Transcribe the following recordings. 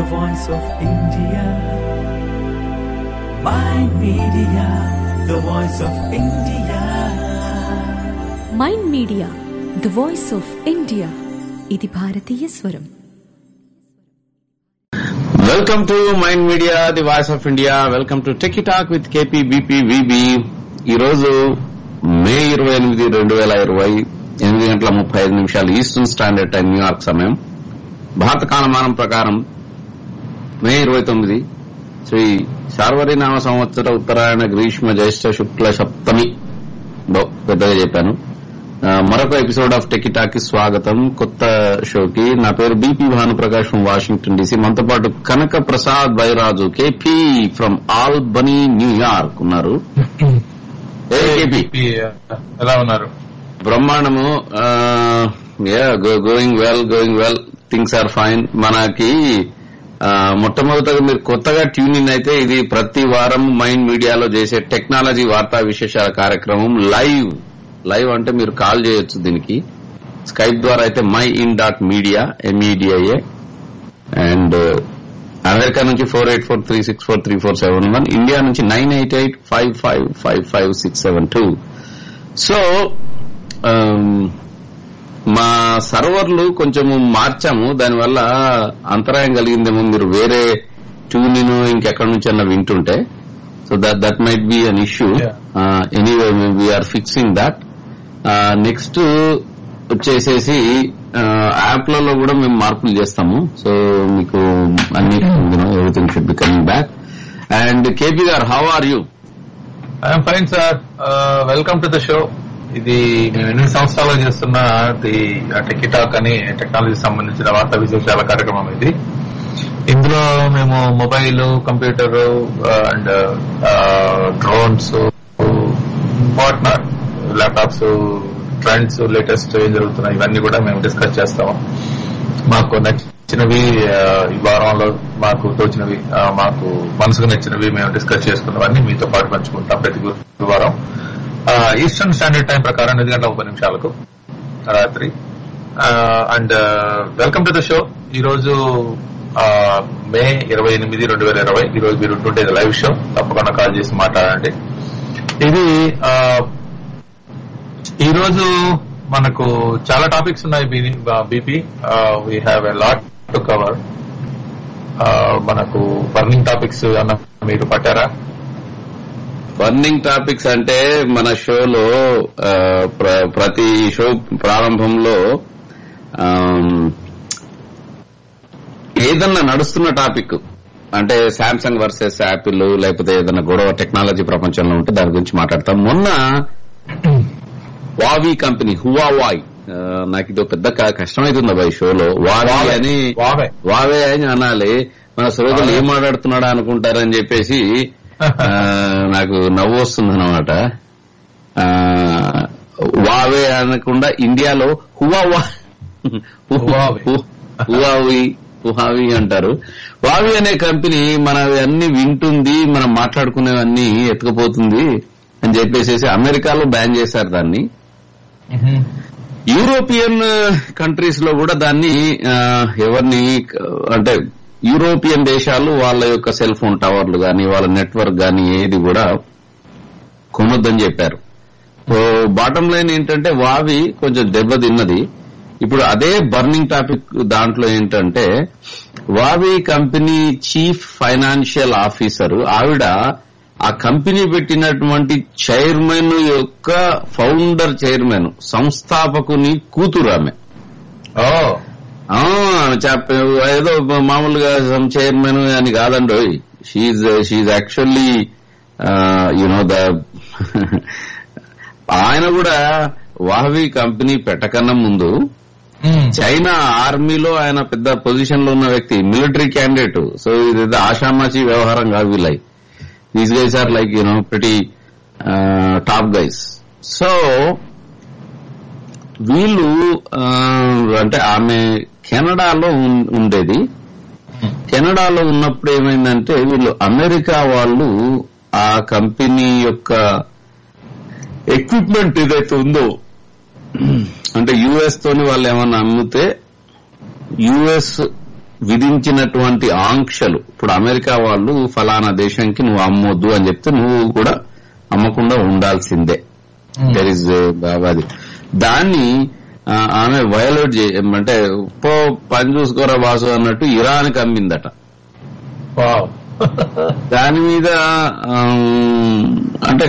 the voice of India. My media, the voice of India. Mind media the voice of India ఇది భారతీయ స్వరం welcome to mind media the voice of India welcome to tech talk with KP BP VB ఈ రోజు మే ఇరవై ఎనిమిది రెండు వేల ఇరవై ఎనిమిది గంటల ముప్పై ఐదు నిమిషాలు ఈస్టర్న్ స్టాండర్డ్ టైం న్యూయార్క్ సమయం భారత కాలమానం ప్రకారం మే ఇరవై తొమ్మిది శ్రీ శార్వరినామ సంవత్సర ఉత్తరాయణ గ్రీష్మ జ్యేష్ఠ శుక్ల సప్తమి బో, పెద్దగా చెప్పాను ఆ, మరొక ఎపిసోడ్ ఆఫ్ టెకిటాకి స్వాగతం కొత్త షోకి నా పేరు BP Bhanuprakash from Washington DC మనతో పాటు Kanaka Prasad Byraju KP from Albany New York ఉన్నారు ఏ కేపీ ఎలా ఉన్నారు బ్రహ్మాండము going well going well things are fine మనకి ఆ, మొట్టమొదటగా మీరు కొత్తగా ట్యూన్ ఇన్ అయితే ఇది ప్రతి వారం మైండ్ మీడియాలో చేసే టెక్నాలజీ వార్తా విశేషాల కార్యక్రమం లైవ్ లైవ్ అంటే మీరు కాల్ చేయొచ్చు దీనికి స్కైప్ ద్వారా అయితే mind dot media M E D I A and America నుంచి four eight four three six four three four seven one India నుంచి nine eight eight five five five five six seven two so um, మా సర్వర్లు కొంచెం మార్చాము దానివల్ల అంతరాయం కలిగిందేమో మీరు వేరే ట్యూన్ ఇంకెక్కడి నుంచి అన్న వింటుంటే so that that might be an issue Yeah. Anyway we're fixing that next వచ్చేసేసి యాప్లలో కూడా మేము మార్పులు చేస్తాము సో మీకు అన్ని everything should be coming back and KP గారు how are you I'm fine sir welcome to the show ఇది మేము ఎన్ని సంవత్సరాలు చేస్తున్న ది టెకిటాక్ అని టెక్నాలజీ సంబంధించిన వార్తా విశేషాల కార్యక్రమం ఇది ఇందులో మేము mobile computer and drones partner laptops trends latest ఏం జరుగుతున్నాయి ఇవన్నీ కూడా మేము డిస్కస్ చేస్తాము మాకు నచ్చినవి ఆ, ఈ వారంలో మాకు తోచినవి ఆ, మాకు మనసుకు నచ్చినవి మేము డిస్కస్ చేసుకున్నవన్నీ మీతో పాటు పంచుకుంటాం ప్రతి గురువారం ఆ, ఈస్టర్న్ స్టాండర్డ్ టైం ప్రకారం ఎనిమిది గంటల ముప్పై నిమిషాలకు రాత్రి and welcome to the show ఈ రోజు ఆ, మే ఇరవై ఎనిమిది రెండు వేల ఇరవై ఈ రోజు మీరు ఉంటుండేది లైవ్ షో తప్పకుండా కాల్ చేసి మాట్లాడండి ఇది ఆ, ఈ రోజు మనకు చాలా టాపిక్స్ ఉన్నాయి BP we have a lot to cover మనకు బర్నింగ్ టాపిక్స్ అన్న మీరు పట్టారా బర్నింగ్ టాపిక్స్ అంటే మన షోలో ఆ, ప్ర- ప్రతి షో ప్రారంభంలో ఆమ్, ఏదన్నా నడుస్తున్న టాపిక్ అంటే శాంసంగ్ వర్సెస్ యాపిల్ లేకపోతే ఏదైనా గొడవ టెక్నాలజీ ప్రపంచంలో ఉంటే దాని గురించి మాట్లాడతాం మొన్న వావి కంపెనీ హువావాయ్ ఆ, నాకు ఇది పెద్ద క- కష్టమైతుంది అబ్బాయి షోలో వావి వావే. అని వావే. వావే అని అనాలి మన శ్రోతలు వావే. ఏం మాట్లాడుతున్నాడా అనుకుంటారని చెప్పేసి ఆ, నాకు నవ్వు వస్తుంది అనమాట వావే అనకుండా ఇండియాలో హువావా హువావే. హువావి హువావి అంటారు వావి అనే కంపెనీ మన అన్ని వింటుంది మనం మాట్లాడుకునేవన్నీ ఎత్తుకుపోతుంది అని చెప్పేసి అమెరికాలో బ్యాన్ చేశారు దాన్ని యూరోపియన్ కంట్రీస్ లో కూడా దాన్ని ఆ, ఎవరిని ఆ, అంటే యూరోపియన్ దేశాలు వాళ్ళ యొక్క సెల్ ఫోన్ టవర్లు గాని వాళ్ళ నెట్వర్క్ గాని ఏది కూడా కొనొద్దని చెప్పారు సో బాటం లైన్ ఏంటంటే వావి కొంచెం దెబ్బతిన్నది ఇప్పుడు అదే బర్నింగ్ టాపిక్ దాంట్లో ఏంటంటే వావి కంపెనీ చీఫ్ ఫైనాన్షియల్ ఆఫీసర్ ఆవిడ ఆ కంపెనీ పెట్టినటువంటి చైర్మన్ యొక్క ఫౌండర్ చైర్మన్ సంస్థాపకుని కూతురు ఆమె ఓ ఆ, చెప్ప ఏదో మామూలుగా సమ్ చైర్మన్ అని కాదండి she's she's actually you know the ఆయన కూడా వాహవి కంపెనీ పెట్టకన్నా ముందు చైనా ఆర్మీలో ఆయన పెద్ద పొజిషన్ లో ఉన్న వ్యక్తి మిలిటరీ క్యాండిడేట్ సో ఇది ఆషామాషి వ్యవహారం కాదు వీళ్ళై these guys are like you know ప్రతి టాప్ గైస్ సో వీళ్ళు ఆ, అంటే ఆమె కెనడాలో ఉం- ఉండేది కెనడాలో ఉన్నప్పుడు ఏమైందంటే వీళ్ళు అమెరికా వాళ్ళు ఆ కంపెనీ యొక్క ఎక్విప్మెంట్ ఏదైతే ఉందో అంటే యుఎస్ తోని వాళ్ళు ఏమన్నా అమ్మితే యుఎస్ విధించినటువంటి ఆంక్షలు ఇప్పుడు అమెరికా వాళ్ళు ఫలానా దేశంకి నువ్వు అమ్మొద్దు అని చెప్తే నువ్వు కూడా అమ్మకుండా ఉండాల్సిందే దెర్ ఇస్ అది దాన్ని ఆ, ఆమె వయోలేట్ చే అంటే పో పని చూసుకోరా బాసు అన్నట్టు ఇరాన్కి అమ్మిందట వావ్ దాని మీద ఆమ్, అంటే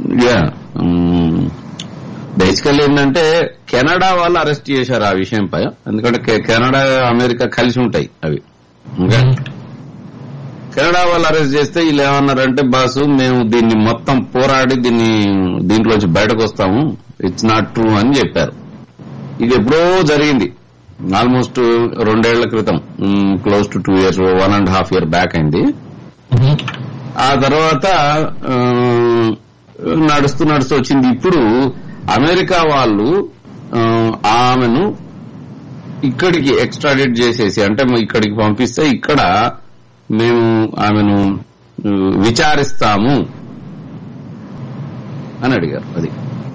బేసికల్ ఏంటంటే కెనడా వాళ్ళు అరెస్ట్ చేశారు ఆ విషయంపై ఎందుకంటే కె- కెనడా అమెరికా కలిసి ఉంటాయి అవి ఇంకా కెనడా వాళ్ళు అరెస్ట్ చేస్తే వీళ్ళు ఏమన్నారంటే బాసు మేము దీన్ని మొత్తం పోరాడి దీన్ని దీంట్లోంచి బయటకు వస్తాము ఇట్స్ నాట్ ట్రూ అని చెప్పారు ఇది ఎప్పుడో జరిగింది ఆల్మోస్ట్ రెండేళ్ల క్రితం close to two years one and half year back అయింది ఆ తర్వాత ఆ, నడుస్తూ నడుస్తూ వచ్చింది ఇప్పుడు అమెరికా వాళ్ళు ఆ, ఆమెను ఇక్కడికి ఎక్స్ట్రాడేట్ చేసేసి అంటే మ- ఇక్కడికి పంపిస్తే ఇక్కడ మేము ఆమెను ఆ, విచారిస్తాము అని అడిగారు అది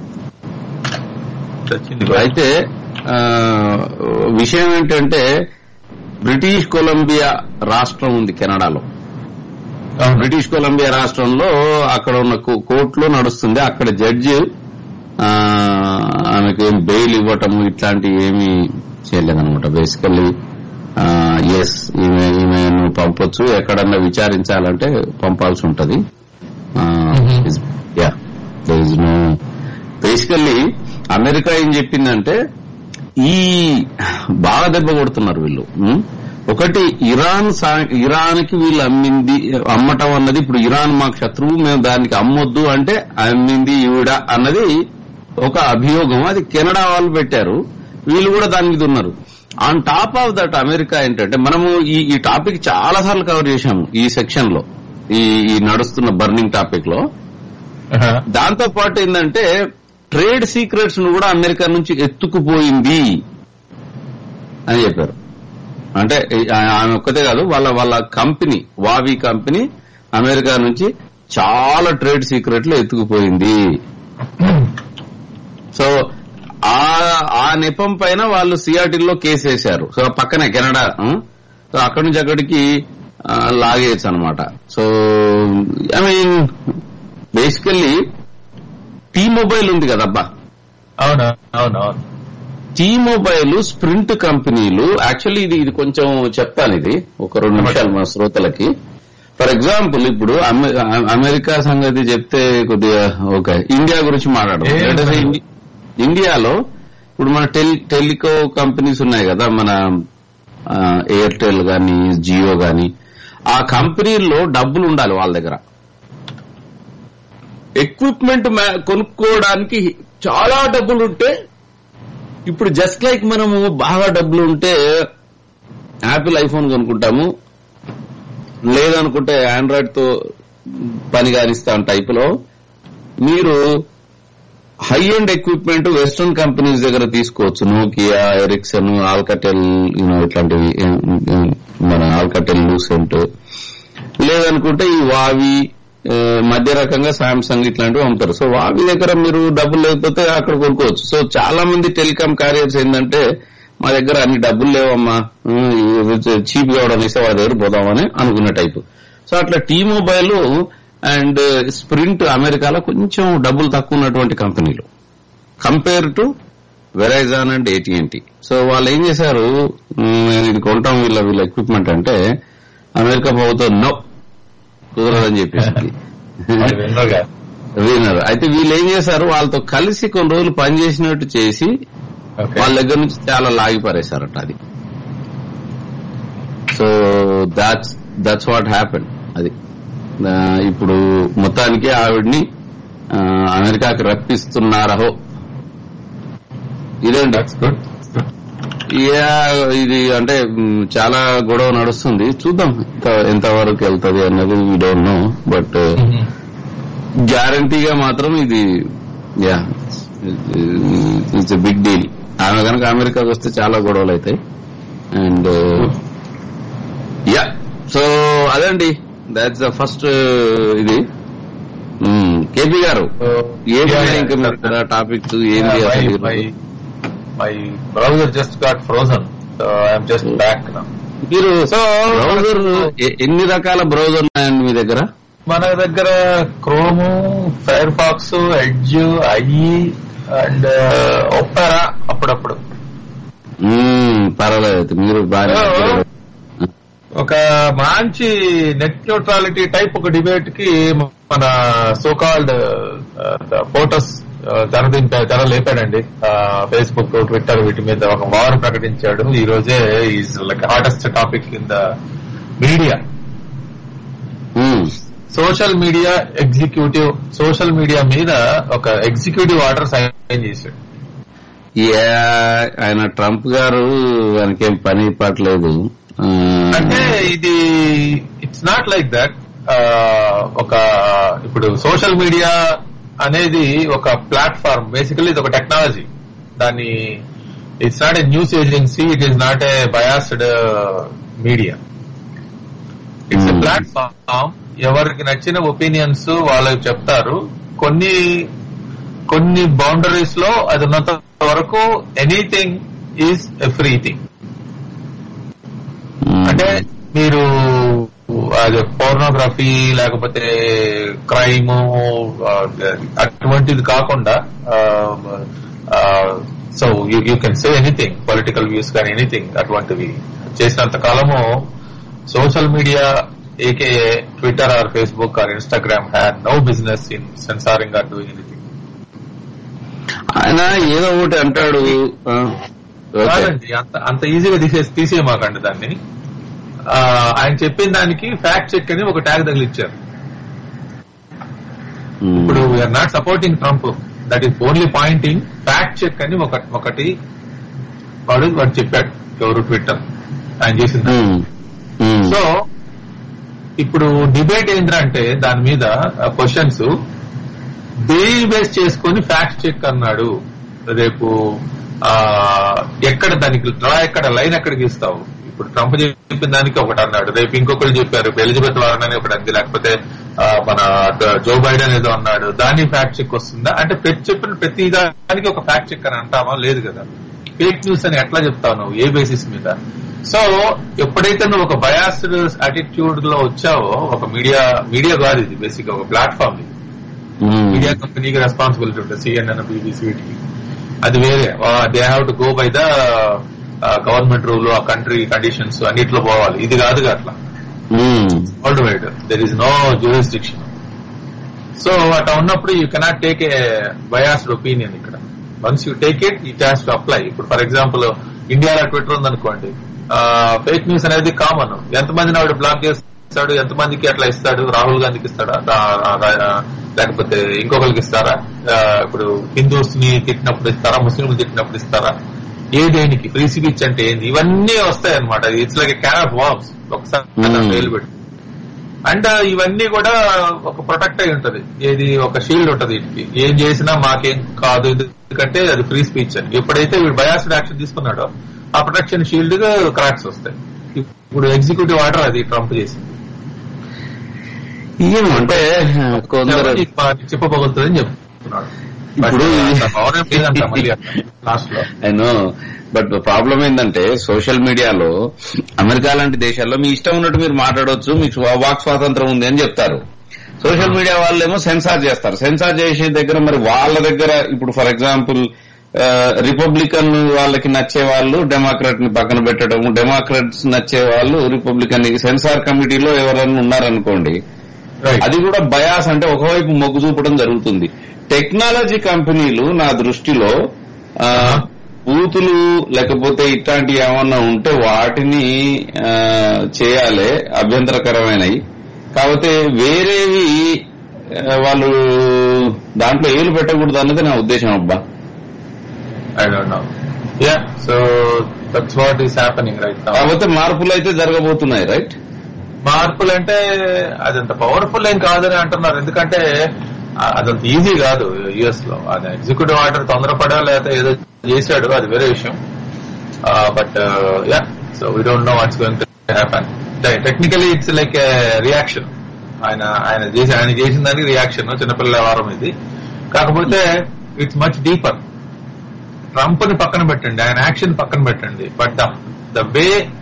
చచ్చింది అయితే ఆ, విషయం ఏంటంటే బ్రిటిష్ కొలంబియా రాష్ట్రం ఉంది కెనడాలో అవును. బ్రిటిష్ కొలంబియా రాష్ట్రంలో అక్కడ ఉన్న కో- కోర్టులో నడుస్తుంది అక్కడ జడ్జి ఆ, ఆమెకు ఏం బెయిల్ ఇవ్వటము ఇట్లాంటివి ఏమీ చేయలేదన్నమాట బేసికల్లీ ఎస్ ఈమె ఈమెను పంపొచ్చు ఎక్కడన్నా విచారించాలంటే పంపాల్సి ఉంటది yeah is no basically America ఏం చెప్పిందంటే ఈ బాగా దెబ్బ కొడుతున్నారు వీళ్ళు ఉం? ఒకటి ఇరాన్ సా- ఇరాన్ కి వీళ్ళు అమ్మింది అమ్మటం అన్నది ఇప్పుడు ఇరాన్ మాకు శత్రువు మేము దానికి అమ్మొద్దు అంటే అమ్మింది ఈవిడ అన్నది ఒక అభియోగం అది కెనడా వాళ్ళు పెట్టారు వీళ్ళు కూడా దాని మీద ఉన్నారు on top of that America ఏంటంటే మనము ఈ ఈ టాపిక్ చాలా సార్లు కవర్ చేశాము ఈ సెక్షన్ లో ఈ ఈ నడుస్తున్న బర్నింగ్ టాపిక్ లో ఆహా. దాంతో పాటు ఏంటంటే ట్రేడ్ సీక్రెట్స్ ను కూడా అమెరికా నుంచి ఎత్తుకుపోయింది అని చెప్పారు అంటే ఈ- ఆ- ఆమె ఒక్కతే కాదు వాళ్ళ వాళ్ళ కంపెనీ వావి కంపెనీ అమెరికా నుంచి చాలా ట్రేడ్ సీక్రెట్లు ఎత్తుకుపోయింది సో ఆ ఆ నెపం పైన వాళ్ళు సిఆర్టీలో కేసు వేశారు సో పక్కనే కెనడా ఆ? సో అక్కడి నుంచి అక్కడికి ఆ, లాగేయచ్చు అనమాట so I mean basically T mobile ఉంది కదబ్బా అవును అవును అవును టీ మొబైల్ స్ప్రింట్ కంపెనీలు యాక్చువల్లీ ఇది ఇది కొంచెం చెప్తాను ఇది ఒక రెండు నిమిషాలు మా శ్రోతలకి ఫర్ ఎగ్జాంపుల్ ఇప్పుడు అమె- అమెరికా సంగతి చెప్తే కొద్దిగా ఓకే ఇండియా గురించి మాట్లాడదాం ఏ- Let us say ఇండి- ఇండియాలో ఇప్పుడు మన టెలి టెలికో కంపెనీస్ ఉన్నాయి కదా మన ఆ, ఎయిర్టెల్ గాని జియో గాని ఆ కంపెనీల్లో డబ్బులు ఉండాలి వాళ్ళ దగ్గర ఎక్విప్మెంట్ మ్యా- కొనుక్కోవడానికి చాలా డబ్బులు ఉంటే ఇప్పుడు జస్ట్ లైక్ మనము బాగా డబ్బులు ఉంటే యాపిల్ ఐఫోన్ కొనుక్కుంటాము లేదనుకుంటే ఆండ్రాయిడ్ తో పని కానిస్తాం టైప్ లో మీరు high end equipment western companies దగ్గర తీసుకోవచ్చు నోకియా ఎరిక్సన్ ఆల్కటెల్ యూనో ఇట్లాంటివి ఏం- ఏం- మన ఆల్కటెల్ లూసెంట్ లేదనుకుంటే ఈ వావి ఆ, మధ్య రకంగా సామ్సంగ్ ఇట్లాంటివి అమ్ముతారు సో వావి దగ్గర మీరు డబ్బులు లేకపోతే అక్కడ కొనుక్కోవచ్చు సో చాలా మంది టెలికాం క్యారియర్స్ ఏంటంటే మా దగ్గర అన్ని డబ్బులు లేవమ్మా చీప్ గా అవడం ఇస్తే వాళ్ళ దగ్గర పోదామని అనుకున్న టైపు సో అట్లా టీ మొబైల్ అండ్ స్ప్రింట్ అమెరికాలో కొంచెం డబ్బులు తక్కువ ఉన్నటువంటి కంపెనీలు కంపేర్ టు వెరైజాన్ అండ్ ఏటీఎన్టీ సో వాళ్ళు ఏం చేశారు "మ్, నేను ఇది కొంటాం వీళ్ళ వీళ్ళ ఎక్విప్మెంట్ అంటే అమెరికా ప్రభుత్వం నో కుదరదని చెప్పేసి మరి వినరుగా విన్నారు అయితే వీళ్ళు ఏం చేశారు వాళ్ళతో కలిసి కొన్ని రోజులు పనిచేసినట్టు చేసి ఓకే వాళ్ళ దగ్గర నుంచి చాలా లాగి పారేశారట అది so that's that's what happen అది ఆ, ఇప్పుడు మొత్తానికి ఆవిడ్ని ఆ, అమెరికాకి రప్పిస్తున్నారహో ఇదండి దట్స్ గుడ్ యా ఇది అంటే మ్, చాలా గొడవ నడుస్తుంది చూద్దాం ఎంత- ఎంతవరకు వెళ్తది అన్నది వీ డోంట్ నో బట్ గ్యారంటీగా మాత్రం ఇది యా ఇట్స్ బిగ్ డీల్ ఆమె కనుక అమెరికాకి వస్తే చాలా గొడవలు అవుతాయి అండ్ యా సో అదండి దాట్స్ ద ఫస్ట్ ఇది కేపీ గారు ఏంటి ఇంకా మీరు టాపిక్స్ ఏంటి my, అసలు my, my browser just got frozen. So I'm just back now. మీరు So, బ్రౌజర్ ఎ- ఎన్ని రకాల బ్రౌజర్ ఉన్నాయండి మీ దగ్గర మన దగ్గర chrome Firefox Edge IE and Opera అప్పుడప్పుడు మ్మ్, పర్వాలేదు అయితే మీరు బాగా Oh. ఒక మంచి నెట్ న్యూట్రాలిటీ టైప్ ఒక డిబేట్ కి మన సోకాల్డ్ ఫోటోస్ తెరదింపా తెర లేపాడండి ఫేస్బుక్ ట్విట్టర్ వీటి మీద ఒక వారు ప్రకటించాడు ఈ రోజే is like hottest topic in the media hmm. Social media executive social media మీద ఒక ఎగ్జిక్యూటివ్ ఆర్డర్ సైన్ చేశాడు యా, ఆయన ట్రంప్ గారు ఆయనకేం పని పట్టలేదు ఆ, అంటే ఇది ఇట్స్ నాట్ లైక్ దట్ ఒక ఇప్పుడు సోషల్ మీడియా అనేది ఒక ప్లాట్ఫామ్ బేసికలీ ఇది ఒక టెక్నాలజీ దాన్ని it's not a news agency it is not a biased media it's a Hmm. Platform ఎవరికి నచ్చిన ఒపీనియన్స్ వాళ్ళకి చెప్తారు కొన్ని కొన్ని బౌండరీస్ లో అది ఉన్నంత వరకు anything is a free thing hmm. అంటే మీరు అది పోర్నోగ్రఫీ లేకపోతే క్రైమ్ అటువంటిది కాకుండా so you can say anything political views కానీ ఎనీథింగ్ అటువంటివి చేసినంత కాలము social media AKA Twitter or Facebook or Instagram had no business in censoring or doing anything ఆయన ఏదో ఒకటి అంటాడు ఆ, ఓకే. కాదండి అంత అంత ఈజీగా తీసేసి తీసేయమాకండి దాన్ని ఆ, ఆయన చెప్పిన దానికి ఫ్యాక్ట్ చెక్ అని ఒక ట్యాగ్ తగిలిచ్చారు మ్మ్. ఇప్పుడు we're not supporting Trump that is only pointing fact check అని ఒక ఒకటి వాడు వాడు చెప్పాడు ఎవరు ట్విట్టర్ ఆయన చేసింది మ్మ్. మ్మ్. సో ఇప్పుడు డిబేట్ ఏంటంటే దాని మీద క్వశ్చన్స్ దేని బేస్ చేసుకొని ఫ్యాక్ట్ చెక్ అన్నాడు రేపు ఆ ఎక్కడ దానికి డ్రా ఎక్కడ లైన్ ఎక్కడ గీస్తావు ఇప్పుడు ట్రంప్ చెప్పిన దానికి ఒకటి అన్నాడు రేపు ఇంకొకరు చెప్పారు ఎలిజబెత్ వారన్ అని ఒకటి అంది లేకపోతే ఆ, మన జో బైడెన్ ఏదో అన్నాడు దాని ఫ్యాక్ట్ చెక్ వస్తుందా అంటే ప్రతి చెప్పిన ప్రతి దానికి ఒక ఫ్యాక్ట్ చెక్ అని అంటావా లేదు కదా ఫేక్ న్యూస్ అని ఎట్లా చెప్తావు నువ్వు ఏ బేసిస్ మీద సో ఎప్పుడైతే నువ్వు ఒక బయాస్డ్ అటిట్యూడ్ లో వచ్చావో ఒక మీడియా మీడియా కాదు ఇది బేసిక్ ఒక ప్లాట్ఫామ్ ఇది మ్మ్. మీడియా కంపెనీకి రెస్పాన్సిబిలిటీ ఉంటుంది సిఎన్ఎన్ బీబీసీ వీటికి అది వేరే they have to go by the government rule ఆ కంట్రీ కండిషన్స్ అన్నిట్లో పోవాలి ఇది కాదుగా అట్లా hmm. World wide there is no jurisdiction so అట్లా ఉన్నప్పుడు you cannot take a biased opinion ఇక్కడ once you take it it has to apply ఇప్పుడు ఫర్ ఎగ్జాంపుల్ ఇండియాలో ట్విట్టర్ ఉందనుకోండి ఫేక్ న్యూస్ అనేది కామన్ ఎంతమందిని ఆవిడ బ్లాక్ చేస్తాడు ఎంతమందికి అట్లా ఇస్తాడు రాహుల్ గాంధీకి ఇస్తాడా రా- రా- రా- లేకపోతే ఇంకొకరికి ఇస్తారా ఆ, ఇప్పుడు హిందూస్ ని తిట్టినప్పుడు ఇస్తారా ముస్లింలు తిట్టినప్పుడు ఇస్తారా ఏ దేనికి ఫ్రీ స్పీచ్ అంటే ఏంది ఇవన్నీ వస్తాయి అనమాట it's like can of worms ఒకసారి Hmm. వేలు పెట్టి అండ్ ఇవన్నీ కూడా ఒక ప్రొటెక్ట్ అయి ఉంటది ఏది ఒక షీల్డ్ ఉంటది వీటికి ఏం చేసినా మాకేం కాదు ఎందుకంటే అది ఫ్రీ స్పీచ్ అని ఎప్పుడైతే వీడు బయాస్డ్ యాక్షన్ తీసుకున్నాడో ఆ ప్రొటెక్షన్ షీల్డ్ గా క్రాక్స్ వస్తాయి ఇప్పుడు ఎగ్జిక్యూటివ్ ఆర్డర్ అది ట్రంప్ చేసింది ఏమంటే కొందరు చెప్పబోతుందని చెప్తున్నాడు ఇప్పుడు అంత పవర్ ఏం లేదంట మళ్ళీ లాస్ట్ లో అయినో బట్ ప్రాబ్లం ఏంటంటే సోషల్ మీడియాలో అమెరికా లాంటి దేశాల్లో మీ ఇష్టం ఉన్నట్టు మీరు మాట్లాడవచ్చు మీకు వాక్ స్వాతంత్రం ఉంది అని చెప్తారు సోషల్ మీడియా వాళ్ళేమో సెన్సార్ చేస్తారు సెన్సార్ చేసే దగ్గర మరి వాళ్ళ దగ్గర ఇప్పుడు ఫర్ ఎగ్జాంపుల్ రిపబ్లికన్ వాళ్ళకి నచ్చే వాళ్ళు డెమోక్రాట్ ని పక్కన పెట్టడం డెమోక్రాట్స్ నచ్చే వాళ్ళు రిపబ్లికన్ సెన్సార్ కమిటీలో ఎవరైనా ఉన్నారనుకోండి అది కూడా బయాస్ అంటే ఒకవైపు మొగ్గు చూపడం జరుగుతుంది టెక్నాలజీ కంపెనీలు నా దృష్టిలో ఆ, బూతులు లేకపోతే ఇట్లాంటివి ఏమన్నా ఉంటే వాటిని ఆ, చేయాలి అభ్యంతరకరమైనవి కాకపోతే వేరేవి ఆ, వాళ్ళు దాంట్లో ఏలు పెట్టకూడదు అన్నది నా ఉద్దేశం అబ్బా I don't know yeah so that's what is happening right now కాకపోతే మార్పులు అయితే జరగబోతున్నాయి రైట్ మార్పులు అంటే అదంత పవర్ఫుల్ ఏం కాదని అంటున్నారు ఎందుకంటే ఆ, అదంత ఈజీ కాదు యుఎస్ లో అది ఎగ్జిక్యూటివ్ ఆర్డర్ తొందరపడా లేకపోతే ఏదో చేశాడు అది వేరే విషయం but yeah so we don't know what's going to happen technically it's like reaction ఆయన ఆయన చేసి ఆయన చేసిన దానికి రియాక్షన్ చిన్నపిల్లల వారం ఇది కాకపోతే ఇట్స్ మచ్ డీపర్ ట్రంప్ ని పక్కన పెట్టండి ఆయన యాక్షన్ పక్కన పెట్టండి but the way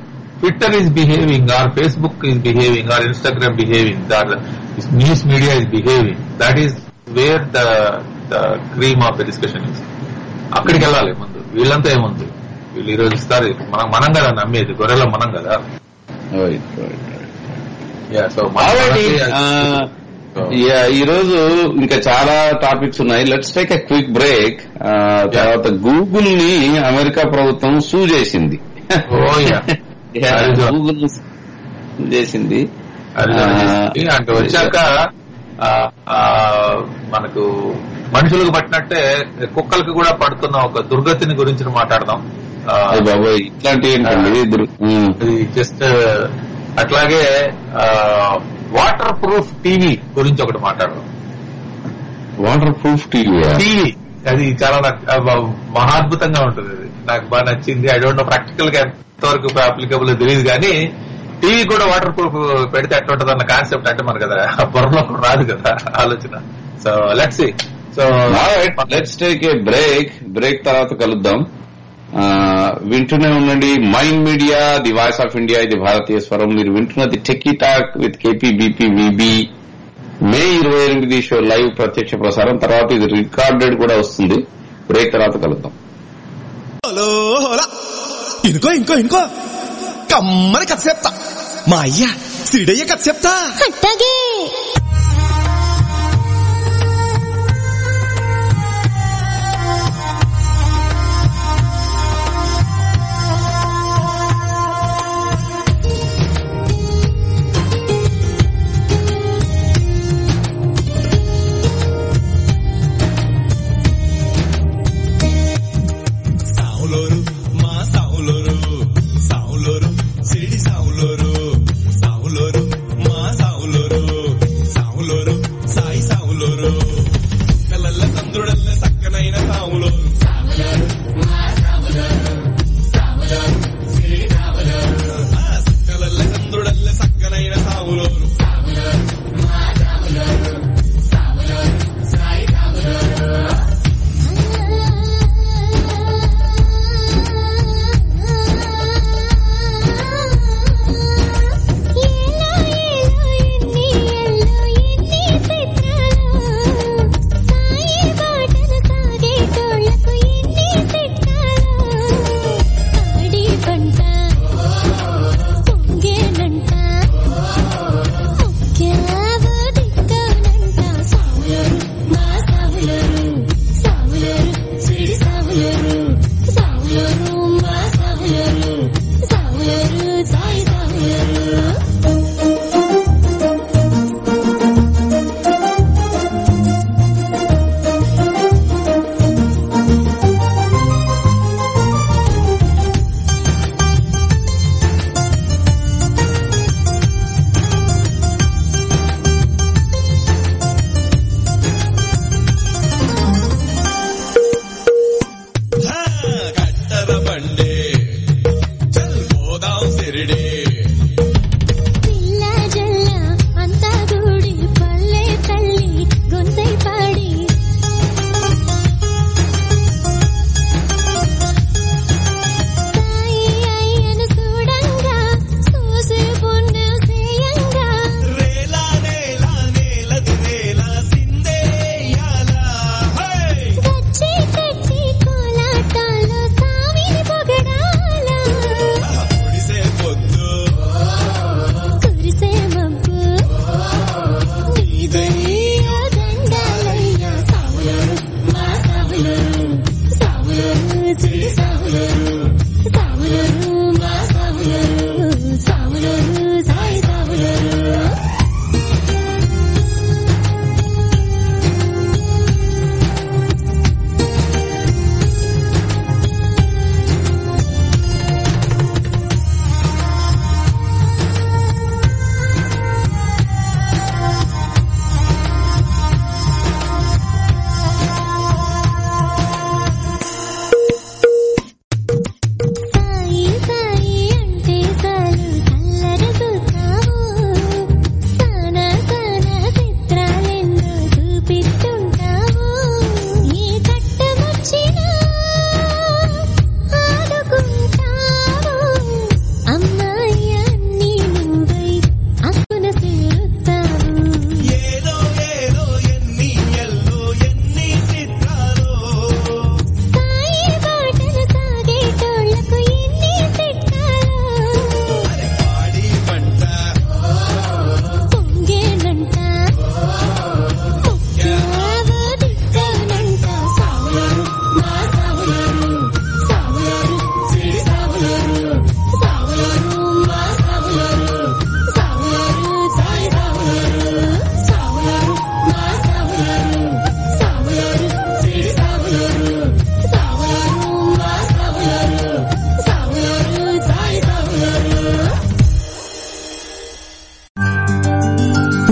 Twitter is behaving or Facebook is behaving or Instagram behaving or news media is behaving that is where the the cream of the discussion is అక్కడికి వెళ్ళాలి ముందు వీళ్ళంతా ఏముంది వీళ్ళు ఈ రోజు ఇస్తారు మనం మనం కదా నమ్మేది గొర్రెల మనం కదా Right, right, right. Yeah so Alrighty, ఆ, yeah, ఈ రోజు ఇంకా చాలా టాపిక్స్ ఉన్నాయి let's take a quick break తర్వాత గూగుల్ ని అమెరికా ప్రభుత్వం సూ చేసింది Oh, yeah. Arizona. గూగుల్ చేసింది అంటే వచ్చాక ఆ, ఆ, మనకు మనుషులకు పట్టినట్టే కుక్కలకు కూడా పడుతున్న ఒక దుర్గతిని గురించి మాట్లాడదాం ఆ, అయ్య బాబోయ్ ఇట్లాంటి ఏంటండి ఇద్దరు అది జస్ట్ అట్లాగే వాటర్ ప్రూఫ్ టీవీ గురించి ఒకటి మాట్లాడదాం వాటర్ ప్రూఫ్ టీవీ టీవీ అది చాలా నాకు ఆ, బా- మహాద్భుతంగా ఉంటుంది అది నాకు బాగా నచ్చింది ఐ డోంట్ నో ప్రాక్టికల్ గా ఎంతవరకు అప్లికబుల్ తెలియదు కానీ టీవీ కూడా వాటర్ ప్రూఫ్ పెడితే ఎట్లా ఉంటుంది అన్న కాన్సెప్ట్ అంటే మనకు కదా ఆ బుర్రలో రాదు కదా ఆలోచన so let's so let's take a break break తర్వాత కలుద్దాం ఆ, వింటూనే ఉండండి mind media the voice of India ఇది భారతీయ స్వరం మీరు వింటున్నది techie talk with KP BP VB May ఇరవై ఎనిమిది షో లైవ్ ప్రత్యక్ష ప్రసారం తర్వాత ఇది రికార్డెడ్ కూడా వస్తుంది బ్రేక్ తర్వాత కలుద్దాం హలో హోలా ఇనుకో ఇంకో ఇంకో కమ్మని కథ చెప్తా మా అయ్య సిడయ్య కథ చెప్తా అట్టగే సావులోరు మా సావులోరు సావులోరు సిడి సావులోరు సావులోరు మా సావులోరు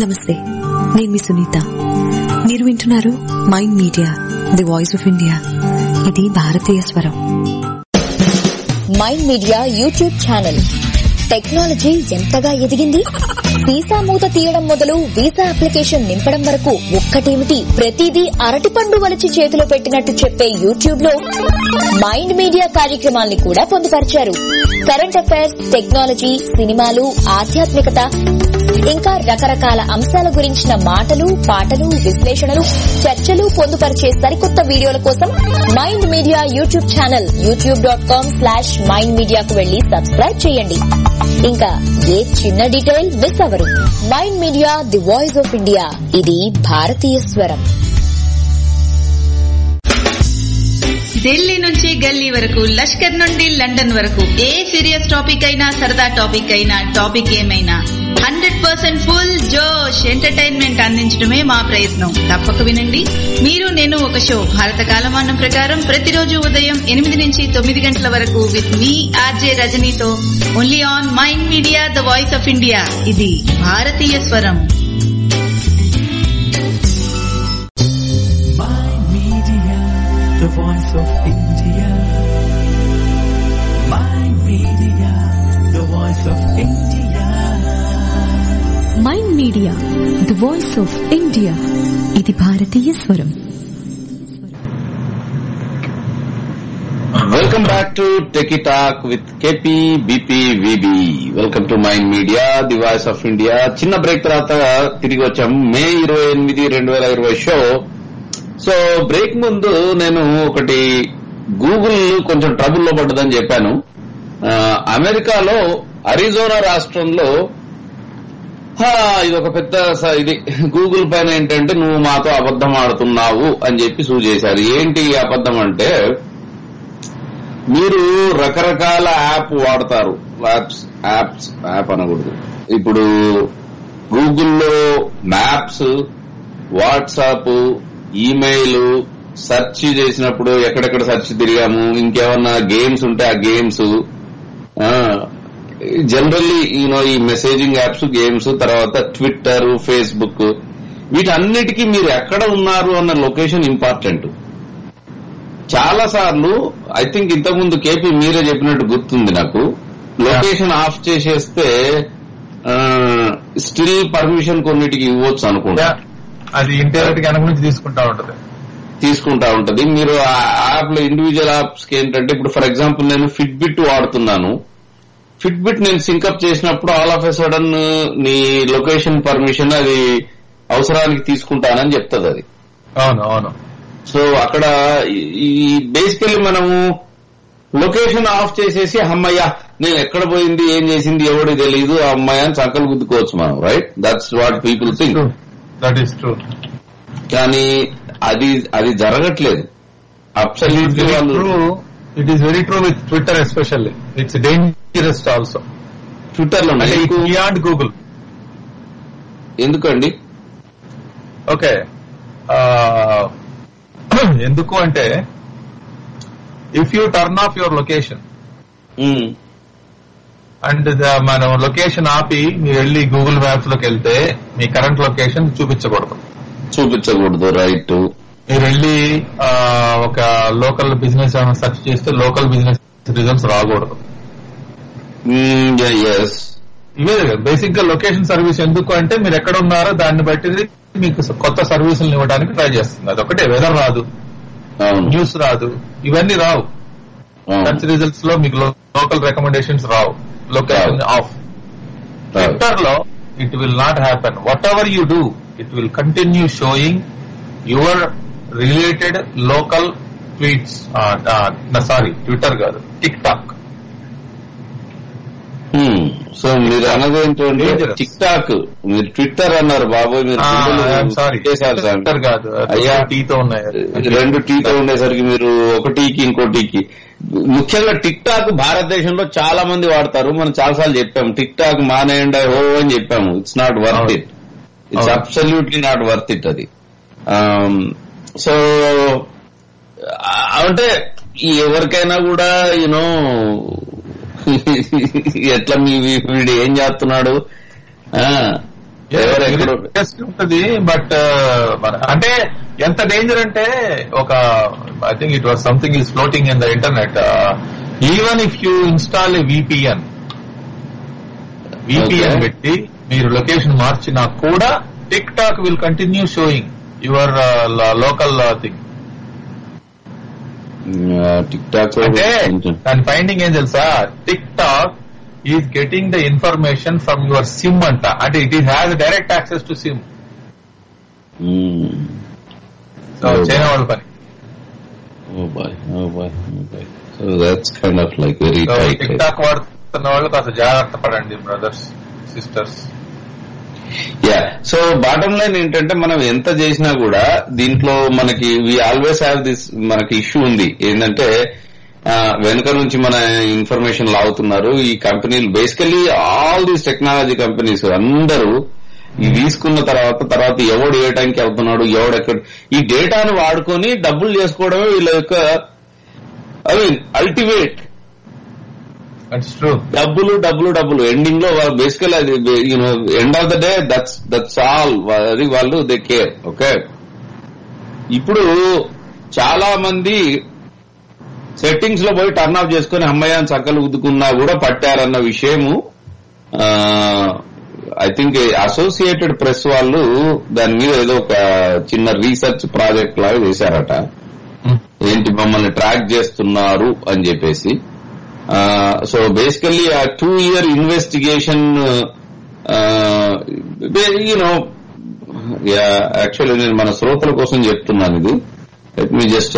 నమస్తే నేను మీ సునీత మీరు వింటున్నారు Mind media the voice of India ఇది భారతీయ స్వరం Mind Media YouTube channel technology ఎంతగా ఎదిగింది వీసా మూత తీయడం మొదలు వీసా అప్లికేషన్ నింపడం వరకు ఒక్కటేమిటి ప్రతిదీ అరటిపండు వలిచి చేతిలో పెట్టినట్టు చెప్పే యూట్యూబ్ లో మైండ్ మీడియా కార్యక్రమాల్ని కూడా పొందుపరిచారు కరెంట్ అఫైర్స్ టెక్నాలజీ సినిమాలు ఆధ్యాత్మికత ఇంకా రకరకాల అంశాల గురించిన మాటలు పాటలు విశ్లేషణలు చర్చలు పొందుపరిచే సరికొత్త వీడియోల కోసం Mind Media YouTube channel YouTube dot com slash Mind మీడియాకు వెళ్లి సబ్స్క్రైబ్ చేయండి ఇంకా ఏ చిన్న డీటెయిల్ మిస్ అవరు Mind media the voice of India ఇది భారతీయ స్వరం ఢిల్లీ నుంచి గల్లీ వరకు లష్కర్ నుండి లండన్ వరకు ఏ సీరియస్ టాపిక్ అయినా సరదా టాపిక్ అయినా టాపిక్ ఏమైనా హండ్రెడ్ పర్సెంట్ ఫుల్ జోష్ ఎంటర్టైన్మెంట్ అందించడమే మా ప్రయత్నం తప్పక వినండి మీరు నేను ఒక షో భారత కాలమానం ప్రకారం ప్రతిరోజు ఉదయం ఎనిమిది నుంచి తొమ్మిది గంటల వరకు విత్ మీ ఆర్జే రజనీతో only on Mind media the voice of India ఇది భారతీయ స్వరం Mind Media, the voice of India. Mind Media, the voice of India. Mind media the voice of India ఇది భారతీయ స్వరం welcome back to Techie Talk with KP BP VB welcome to mind media the voice of India చిన్న break తర్వాత తిరిగి వచ్చాం మే ఇరవై ఎనిమిది రెండు వేల ఇరవై షో సో బ్రేక్ ముందు నేను ఒకటి గూగుల్ కొంచెం ట్రబుల్లో పడ్డదని చెప్పాను ఆ, అమెరికాలో అరిజోనా రాష్ట్రంలో హా, ఇది ఒక పెద్ద స- ఇది గూగుల్ పైన ఏంటంటే నువ్వు మాతో అబద్ధం ఆడుతున్నావు అని చెప్పి సూ చేశారు ఏంటి ఈ అబద్ధం అంటే మీరు రకరకాల యాప్ వాడతారు యాప్స్ యాప్స్ యాప్ అనకూడదు ఇప్పుడు గూగుల్లో మ్యాప్స్ వాట్సాప్ ఈమెయిల్ సెర్చ్ చేసినప్పుడు ఎక్కడెక్కడ సెర్చ్ తిరిగాము ఇంకేమన్నా గేమ్స్ ఉంటే ఆ గేమ్స్ జనరల్లీ యూనో ఈ మెసేజింగ్ యాప్స్ గేమ్స్ తర్వాత ట్విట్టర్ ఫేస్బుక్ వీటన్నిటికీ మీరు ఎక్కడ ఉన్నారు అన్న లొకేషన్ ఇంపార్టెంట్ చాలా సార్లు ఐ థింక్ ఇంతకుముందు కేపీ మీరే చెప్పినట్టు గుర్తుంది నాకు లొకేషన్ ఆఫ్ చేసేస్తే స్టిల్ పర్మిషన్ కొన్నిటికి ఇవ్వచ్చు అనుకుంటా అది ఇంటర్నెట్ కనుక నుంచి తీసుకుంటా ఉంటది తీసుకుంటా ఉంటది మీరు ఆ యాప్ లో ఇండివిజువల్ యాప్స్ కి ఏంటంటే ఇప్పుడు ఫర్ ఎగ్జాంపుల్ నేను ఫిట్బిట్ వాడుతున్నాను ఫిట్బిట్ నేను సింకప్ చేసినప్పుడు ఆల్ ఆఫ్ ఎ సడన్ నీ లొకేషన్ పర్మిషన్ అది అవసరానికి తీసుకుంటానని చెప్తుంది అది అవును అవును సో అక్కడ ఈ- ఈ బేసికల్లీ మనము లొకేషన్ ఆఫ్ చేసేసి అమ్మయ్య నేను ఎక్కడ పోయింది ఏం చేసింది ఎవడు తెలియదు ఆ అమ్మాయి అని చక్కలు గుద్దుకోవచ్చు మనం right that's what people think that is true కానీ అది అది జరగట్లేదు అబ్సల్యూట్లీ వాళ్ళు true it is very true with Twitter especially it's dangerous also Twitter లో అంటే బియాండ్ గూగుల్ ఎందుకండి ఓకే ఎందుకు అంటే if you turn off your location um, and మనం లొకేషన్ ఆపి మీరు వెళ్ళి గూగుల్ మ్యాప్స్ లోకి వెళ్తే మీ కరెంట్ లొకేషన్ చూపించకూడదు చూపించకూడదు రైట్ మీరు వెళ్ళి ఆ, ఒక లోకల్ బిజినెస్ ఏమైనా సెర్చ్ చేస్తే లోకల్ బిజినెస్ రిజల్ట్స్ రాకూడదు ఎస్ ఇవే బేసిక్ గా లొకేషన్ సర్వీస్ ఎందుకు అంటే మీరు ఎక్కడ ఉన్నారో దాన్ని బట్టి మీకు కొత్త సర్వీసులను ఇవ్వడానికి ట్రై చేస్తుంది అదొకటే వెదర్ రాదు అవును న్యూస్ రాదు ఇవన్నీ రావు అవును. సెర్చ్ రిజల్ట్స్ లో మీకు లోకల్ రికమెండేషన్స్ రావు లొకేషన్ ఆఫ్ ట్విట్టర్ లో it will not happen whatever you do it will continue showing your related local tweets sorry Twitter కాదు టిక్ టాక్ సో మీరు అన్నది ఏంటంటే Dangerous. టిక్ టాక్ మీరు Twitter అన్నారు బాబోయ్ మీరు గుండెలు సారీ చేశారు సార్ ట్విట్టర్ కాదు అయ్యా టీతో ఉన్నాయి రెండు టీతో ఉండేసరికి మీరు ఒక టీకి ఇంకో టీకి ముఖ్యంగా టిక్ టాక్ భారతదేశంలో చాలా మంది వాడతారు మనం చాలా సార్లు చెప్పాము టిక్ టాక్ మానేయండి ఓ అని చెప్పాము ఇట్స్ నాట్ వర్త్ అవును. ఇట్ ఇట్స్ అవును. అబ్సల్యూట్లీ నాట్ వర్త్ ఇట్ అది సో అంటే ఈ ఎవరికైనా కూడా యూనో ఎట్లా మీ వీ- వీడు ఏం చేస్తున్నాడు ఆ, ఎవరు ఎక్కడో ఉంటది బట్ అంటే ఎంత డేంజర్ అంటే ఒక I think it was something is floating in the internet even if you install a VPN VPN Okay. పెట్టి మీరు లొకేషన్ మార్చినా కూడా TikTok will continue showing your local thing TikTok అంటే దాని ఫైండింగ్ ఏం తెలుసా TikTok is getting the information from your SIM అంట అంటే it is has direct access to SIM China వాళ్ళ పని Oh boy, oh boy, oh boy. So that's kind of like very so tight. TikTok వాడుతున్న వాళ్ళు కాస్త జాగ్రత్త పడండి brothers sisters yeah so bottom line ఏంటంటే మనం ఎంత చేసినా కూడా దీంట్లో మనకి వి ఆల్వేస్ హ్యావ్ దిస్ మనకి ఇష్యూ ఉంది ఏంటంటే ఆ, వెనుక నుంచి మన ఇన్ఫర్మేషన్ లాగుతున్నారు ఈ కంపెనీలు basically all these technology companies అందరూ ఈ తీసుకున్న తర్వాత తర్వాత ఎవడు ఏ టైంకి వెళ్తున్నాడు ఎవడు ఎక్కడ ఈ డేటాను వాడుకొని డబ్బులు చేసుకోవడమే వీళ్ళ యొక్క I mean ultimate it's true డబ్బులు డబ్బులు డబ్బులు ఎండింగ్ లో బేసికల్ అది you know end of the day that's that's all అది వాళ్ళు దే కేర్ ఓకే ఇప్పుడు చాలా మంది సెట్టింగ్స్ లో పోయి టర్న్ ఆఫ్ చేసుకుని అమ్మాయి చక్కలు ఉద్దుకున్నా కూడా పట్టారన్న విషయము ఐ థింక్ అసోసియేటెడ్ ప్రెస్ వాళ్ళు దాని మీద ఏదో ఒక చిన్న రీసెర్చ్ ప్రాజెక్ట్ లాగా చేశారట ఏంటి మమ్మల్ని ట్రాక్ చేస్తున్నారు అని చెప్పేసి సో బేసికల్లీ ఆ two year investigation you know actually నేను మన శ్రోతల కోసం చెప్తున్నాను ఇది let me just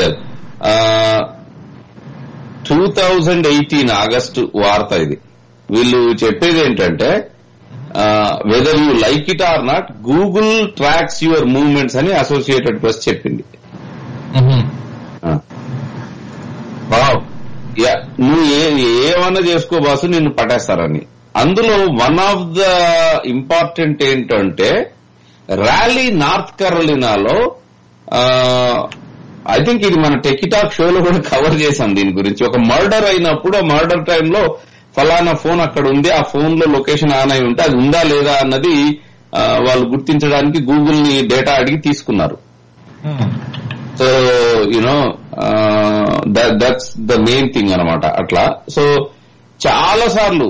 two thousand eighteen August వార్త ఇది వీళ్ళు చెప్పేది ఏంటంటే whether you like it or not Google tracks your movements అని అసోసియేటెడ్ ప్రెస్ చెప్పింది ఆ. వావ్ యా నువ్వు ఏ ఏమన్నా చేసుకో బాసు నిన్ను పట్టేస్తారని అందులో వన్ ఆఫ్ ద ఇంపార్టెంట్ ఏంటంటే ర్యాలీ నార్త్ కరోలినాలో ఐ థింక్ ఇది మన టెకిటాక్ షోలో కూడా కవర్ చేశాం దీని గురించి ఒక మర్డర్ అయినప్పుడు ఆ మర్డర్ టైంలో ఫలానా ఫోన్ అక్కడ ఉంది ఆ ఫోన్ లో లొకేషన్ ఆన్ అయి ఉంటే అది ఉందా లేదా అన్నది ఆ, వాళ్ళు గుర్తించడానికి గూగుల్ ని డేటా అడిగి తీసుకున్నారు so you know that's the main thing అనమాట అట్లా సో చాలా సార్లు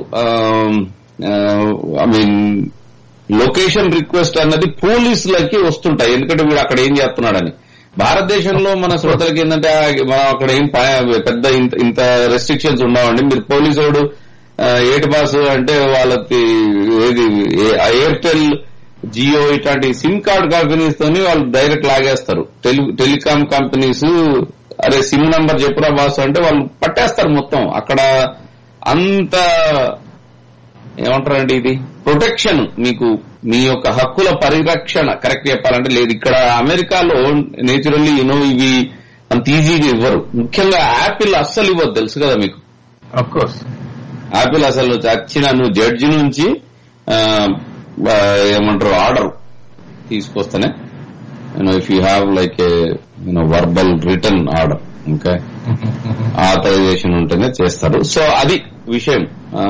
ఐ మీన్ లొకేషన్ రిక్వెస్ట్ అన్నది పోలీసులకి వస్తుంటాయి ఎందుకంటే వీడు అక్కడ ఏం చేస్తున్నాడని భారతదేశంలో మన శ్రోతలకి ఏంటంటే ఆ, మనం అక్కడ ఏం ప- పెద్ద ఇంత- ఇంత రెస్ట్రిక్షన్స్ ఉండవండి మీరు పోలీసోడు ఆ, ఏటి బాస్ అంటే వాళ్ళకి ఏది ఏ- ఆ ఎయిర్టెల్ జియో ఇట్లాంటి సిమ్ కార్డ్ కంపెనీస్ తోని వాళ్ళు డైరెక్ట్ లాగేస్తారు టెలి టెలికాం కంపెనీస్ అరే సిమ్ నంబర్ చెప్పురా బాస్ అంటే వాళ్ళు పట్టేస్తారు మొత్తం అక్కడ అంత ఏమంటారండి ఇది ప్రొటెక్షన్ మీకు మీ యొక్క హక్కుల పరిరక్షణ కరెక్ట్ చెప్పాలంటే లేదు ఇక్కడ అమెరికాలో నేచురల్లీ యూనో ఇవి అంత ఈజీగా ఇవ్వరు ముఖ్యంగా యాపిల్ అస్సలు ఇవ్వదు తెలుసు కదా మీకు అఫ్ కోర్స్ యాపిల్ అసలు వచ్చిన నువ్వు జడ్జి నుంచి ఆ, ఆ, ఏమంటారు ఆర్డర్ తీసుకొస్తేనే you know if you have like you know verbal return order okay authorization ఉంటేనే చేస్తారు సో అది విషయం ఆ,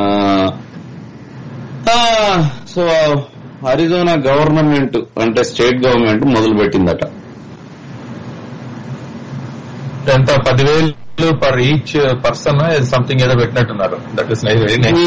ఆ, సో అరిజోనా గవర్నమెంట్ అంటే స్టేట్ గవర్నమెంట్ మొదలు పెట్టిందట ఎంత పదివేలు పర్ ఈచ్ పర్సన్ సంథింగ్ ఏదో పెట్టినట్టున్నారు దట్ ఇస్ వెరీ నైస్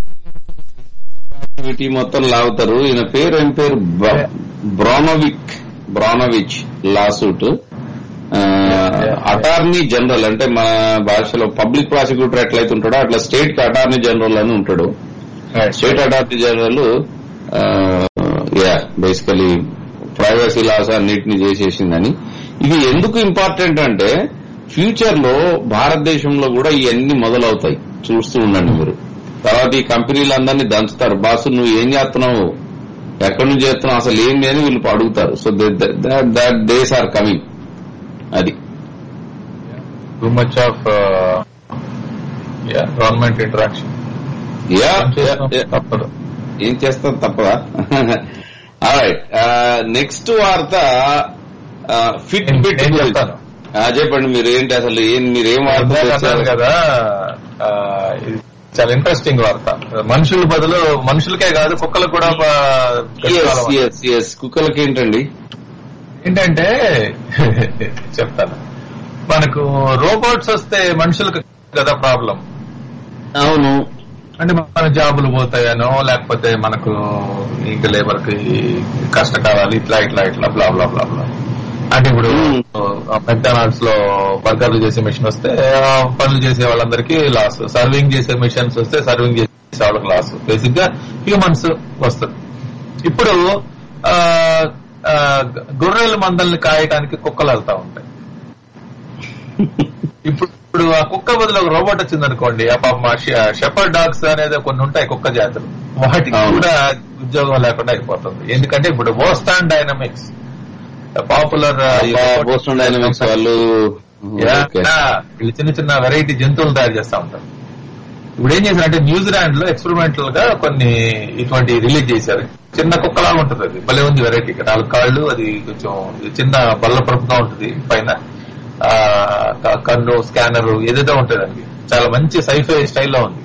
వీటి మొత్తం లాగుతారు ఈయన పేరు ఏం పేరు బ్ర- Brnovich Brnovich lawsuit attorney general అంటే మన భాషలో పబ్లిక్ ప్రాసిక్యూటర్ ఎట్లయితే ఉంటాడో అట్లా స్టేట్ కి అటార్నీ జనరల్ అని ఉంటాడు state attorney general yeah basically privacy laws అన్నిటిని చేసేసిందని ఇది ఎందుకు ఇంపార్టెంట్ అంటే ఫ్యూచర్ లో భారతదేశంలో కూడా ఇవన్నీ మొదలవుతాయి చూస్తూ ఉండండి మీరు తర్వాత ఈ కంపెనీలందరినీ దంచుతారు బాసు నువ్వు ఏం చేస్తున్నావు ఎక్కడి నుంచి చేస్తున్నావు అసలు ఏంది అని వీళ్ళు అడుగుతారు so that days are coming అది too much of government interaction yeah తప్పదు ఏం చేస్తాం తప్పదా రైట్ నెక్స్ట్ వార్త ఫిట్ నేను- బిట్ నేను గురించి. చెప్తాను. ఆ, చెప్పండి మీరు ఏంటి అసలు ఏం మీరు ఏం వార్త ఇందాక తెచ్చారు అన్నాను కదా చాలా ఇంట్రెస్టింగ్ వార్త మనుషుల బదులు మనుషులకే కాదు కుక్కలకు కూడా ప- ఎస్ ఎస్ ఎస్ కుక్కలకి ఏంటండి ఏంటంటే చెప్తాను మనకు రోబోట్స్ వస్తే మనుషులకు కదా ప్రాబ్లం అవును అంటే మన జాబులు పోతాయనో లేకపోతే మనకు ఇంకా లేబర్ కి కష్టకాలాలు ఇట్లా ఇట్లా ఇట్లా బ్లా బ్లా బ్లా బ్లా అంటే ఇప్పుడు మెక్డానల్డ్స్ లో బర్గర్లు చేసే మిషన్ వస్తే ఆ పనులు చేసే వాళ్ళందరికీ లాస్ సర్వింగ్ చేసే మిషన్స్ వస్తే సర్వింగ్ చేసే వాళ్ళకి లాస్ బేసిక్ గా హ్యూమన్స్ వస్తుంది ఇప్పుడు ఆ, ఆ, గొర్రెల మందల్ని కాయటానికి కుక్కలు వెళ్తా ఉంటాయి ఇప్పుడు ఇప్పుడు ఆ కుక్క బదులు ఒక రోబోట్ వచ్చింది అనుకోండి ఆ పాప షెపర్డ్ డాగ్స్ అనేది కొన్ని ఉంటాయి కుక్క జాతులు వాటికి అవును. కూడా ఉద్యోగం లేకుండా అయిపోతుంది ఎందుకంటే ఇప్పుడు Boston Dynamics popular Boston Dynamics వాళ్ళు ఓకే. వీళ్ళు చిన్న చిన్న వెరైటీ జంతువులు తయారు చేస్తా ఉంటారు ఇప్పుడు ఏం చేశారంటే న్యూజిలాండ్ లో ఎక్స్పెరిమెంటల్ గా కొన్ని ఇటువంటి రిలీజ్ చేశారు చిన్న కుక్కలాగా ఉంటుంది అది భలే ఉంది వెరైటీ నాలుగు కాళ్ళు అది కొంచెం చిన్న బల్ల పరుపుగా ఉంటుంది పైన ఆ క- కన్ను స్కానర్ ఏదేదో ఉంటుంది దానికి చాలా మంచి సైఫై స్టైల్లో ఉంది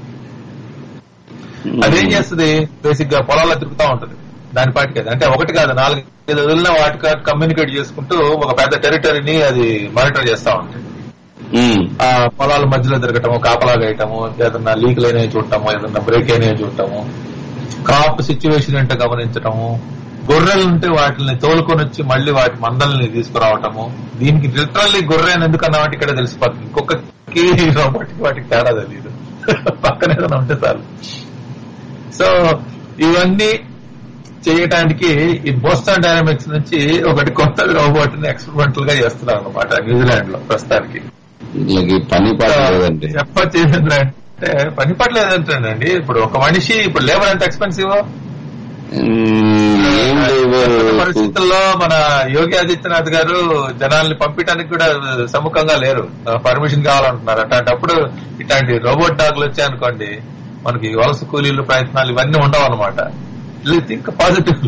అదేం చేస్తుంది బేసిక్ గా పొలాల్లో తిరుగుతూ ఉంటది దాని పాటికి అది అంటే ఒకటి కాదు నాలుగు ఐదు వదిలిన వాటికి కమ్యూనికేట్ చేసుకుంటూ ఒక పెద్ద టెరిటరీని అది మానిటర్ చేస్తా ఉంటుంది మ్మ్. ఆ పొలాల మధ్యలో తిరగటము కాపలా వేయటము ఏదన్నా లీక్ అయినవి చూడటము ఏదన్నా బ్రేక్ అయినవి చూడటము క్రాప్ సిచ్యువేషన్ ఏంటో గమనించటము గొర్రెలు ఉంటే వాటిని తోలుకొని వచ్చి మళ్ళీ వాటి మందల్ని తీసుకురావటము దీనికి లిటరల్లీ గొర్రె అని ఎందుకన్నా వాటి ఇక్కడ తెలిసిపోతుంది కుక్కకి రోబోట్కి వాటికి తేడా తెలియదు పక్కన ఏదైనా ఉంటే చాలు సో ఇవన్నీ చేయటానికి ఈ బోస్టన్ డైనమిక్స్ నుంచి ఒకటి కొత్త రోబోట్ ని ఎక్స్పెరిమెంటల్ గా చేస్తున్నారు అనమాట న్యూజిలాండ్ లో ప్రస్తుతానికి వీళ్ళకి పని పాట లేదండి చెప్పచ్చు ఏంటంటే పని పట్లేదంటండి ఇప్పుడు ఒక మనిషి ఇప్పుడు లేబర్ ఎంత ఎక్స్పెన్సివ్ మ్మ్, ఏం లేవు పరిస్థితుల్లో మన యోగి ఆదిత్యనాథ్ గారు జనాల్ని పంపించడానికి కూడా సముఖంగా లేరు పర్మిషన్ కావాలంటున్నారు అట్లాంటప్పుడు ఇట్లాంటి రోబోట్ డాగ్లు వచ్చాయనుకోండి మనకి వలస కూలీలు ప్రయత్నాలు ఇవన్నీ ఉండవు అనమాట థింక్ పాజిటివ్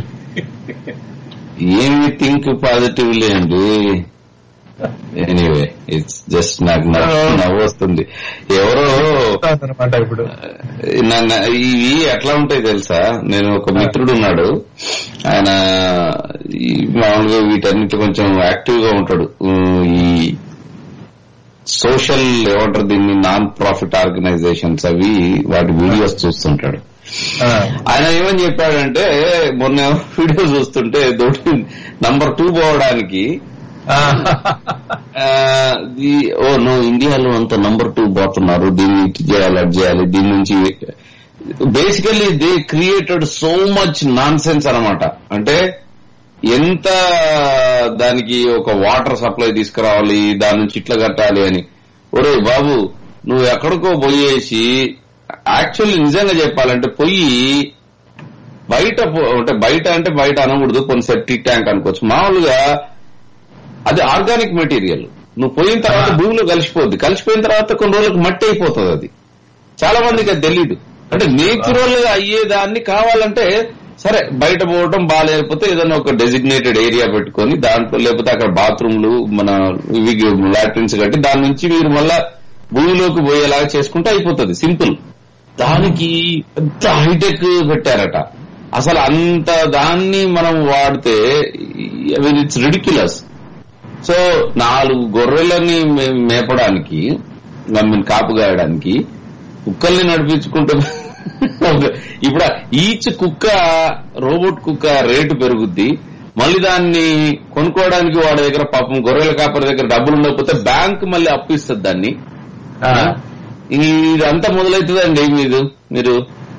ఏమి థింక్ పాజిటివ్లీ అండి ఎనీవే ఇట్స్ జస్ట్ నాకు నవ్వు- నవ్వు వస్తుంది ఎవరో అనమాట ఇప్పుడు నా- నా- ఇవి ఎట్లా ఉంటాయి తెలుసా నేను ఒక మిత్రుడు ఉన్నాడు ఆయన ఈ మామూలుగా వీటన్నిటి కొంచెం యాక్టివ్ గా ఉంటాడు ఉమ్, ఈ సోషల్ ఏమంటారు దీన్ని నాన్ ప్రాఫిట్ ఆర్గనైజేషన్స్ అవి వాటి వీడియోస్ చూస్తుంటాడు ఆ, ఆయన ఏమని చెప్పాడంటే మొన్న వీడియో చూస్తుంటే దొడ్డి నంబర్ టూ పోవడానికి ఆ, ఆ, ది- ఓ నో ఇండియాలో అంత నంబర్ టూ పోతున్నారు దీన్ని ఇటు చేయాలి అటు చేయాలి దీని నుంచి basically they created so much nonsense అనమాట అంటే ఎంత దానికి ఒక వాటర్ సప్లై తీసుకురావాలి దాని నుంచి ఇట్లా కట్టాలి అని ఒరే బాబు నువ్వు ఎక్కడికో పోయేసి యాక్చువల్లీ నిజంగా చెప్పాలంటే పొయ్యి బయట పో- అంటే బయట అంటే బయట అనకూడదు కొన్ని సెప్టిక్ ట్యాంక్ అనుకోవచ్చు మామూలుగా అది ఆర్గానిక్ మెటీరియల్ నువ్వు పోయిన తర్వాత భూమిలో కలిసిపోద్ది కలిసిపోయిన తర్వాత కొన్ని రోజులకు మట్టి అయిపోతుంది అది చాలా మందికి అది తెలీదు అంటే నేచురల్ గా అయ్యేదాన్ని కావాలంటే సరే బయట పోవడం బాగాలేకపోతే ఏదైనా ఒక డెసిగ్నేటెడ్ ఏరియా పెట్టుకొని దాంట్లో లేకపోతే అక్కడ బాత్రూమ్లు మన ఇవి లాట్రిన్స్ కట్టి దాని నుంచి మీరు మళ్ళా భూమిలోకి పోయేలాగా చేసుకుంటే అయిపోతుంది సింపుల్ దానికి పెద్ద హైటెక్ పెట్టారట అసలు అంత దాన్ని మనం వాడితే ఇట్స్ రిడిక్యులస్ సో నాలుగు గొర్రెలని మే- మేపడానికి మమ్మల్ని కాపు కాయడానికి కుక్కల్ని నడిపించుకుంటూ ఒక- ఇప్పుడు ఈచ్ కుక్క రోబోట్ కుక్క రేటు పెరుగుద్ది మళ్ళీ దాన్ని కొనుక్కోవడానికి వాడి దగ్గర పాపం గొర్రెల కాపరి దగ్గర డబ్బులు ఉండకపోతే బ్యాంక్ మళ్ళీ అప్పు ఇస్తుంది దాన్ని ఆ. ఇదంతా మొదలవుతుందండి మీరు మీరు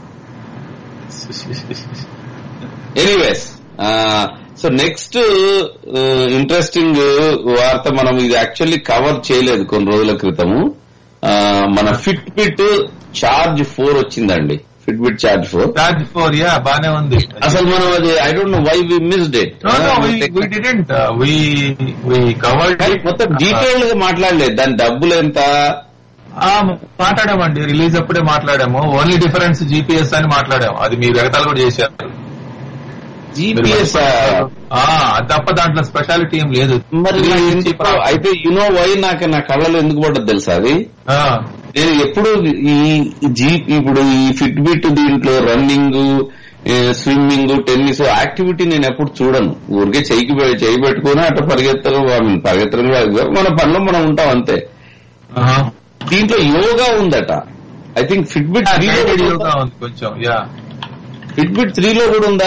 ఎనీవేస్ సో నెక్స్ట్ ఇంట్రెస్టింగ్ వార్త మనం ఇది యాక్చువల్లీ కవర్ చేయలేదు కొన్ని రోజుల క్రితము ఆ, మన ఫిట్ బిట్ చార్జ్ ఫోర్ వచ్చిందండి Fitbit Charge four Charge four yeah బానే ఉంది అసలు మనం అది I don't know why we missed it No, no, we, we didn't. Uh, we we covered it. మొత్తం డీటెయిల్ గా మాట్లాడలేదు దాని డబ్బులు ఎంత ఆ, మాట్లాడామండి రిలీజ్ అప్పుడే మాట్లాడాము ఓన్లీ డిఫరెన్స్ జీపీఎస్ అని మాట్లాడాము అది మీరు ఎగతాలు కూడా చేశారు జీపీఎస్ ఆ, అది తప్ప దాంట్లో స్పెషాలిటీ ఏం లేదు మరి నాకు ఎందుకు- అయితే యునో వై నాకు నా కళ్ళలో ఎందుకు పడ్డది తెలుసా అది ఆ, నేను ఎప్పుడు ఈ జీప్ ఇప్పుడు ఈ ఫిట్ బిట్ దీంట్లో రన్నింగ్ స్విమ్మింగ్ టెన్నిస్ యాక్టివిటీ నేను ఎప్పుడు చూడను ఊరికే చెయ్యికి పె- చెయ్యి పెట్టుకుని అట్లా పరిగెత్తడం వాళ్ళు పరిగెత్తడం కాదు. మన పనిలో మనం ఉంటాం అంతే దీంట్లో యోగా ఉందట I think Fitbit guided yoga ఉంది కొంచెం యా ఫిట్ బిట్ త్రీలో కూడా ఉందా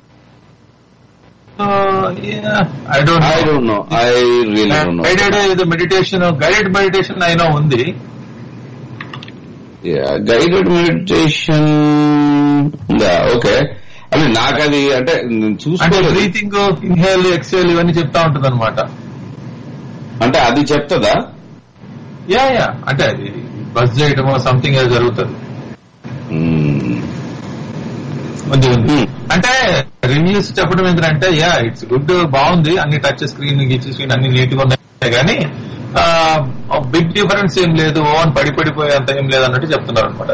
I don't I don't know I real don't know guided ఏదో మెడిటేషన్ గైడెడ్ మెడిటేషన్ అయినా ఉంది గైడెడ్ మెడిటేషన్ ఉందా ఓకే అంటే నాకు అది అంటే నేను అంటే చూసుకోలేదు బ్రీతింగ్ ఇన్హేల్ ఎక్సేల్ ఇవన్నీ చెప్తా ఉంటది అనమాట అంటే అది చెప్తుందా యా యా అంటే అది బస్ చేయటమో సంథింగ్ ఏదో జరుగుతుంది మ్మ్. ఉంది ఉంది Hmm. అంటే రివ్యూస్ చెప్పడం ఏంటంటే యా ఇట్స్ గుడ్ బాగుంది అన్ని టచ్ స్క్రీన్ గిచ్ స్క్రీన్ అన్ని నీట్ గా ఉన్నాయి కానీ బిగ్ డిఫరెన్స్ ఏం లేదు ఓన్ పడి పడిపోయేంత ఏం లేదు అన్నట్టు చెప్తున్నారు అనమాట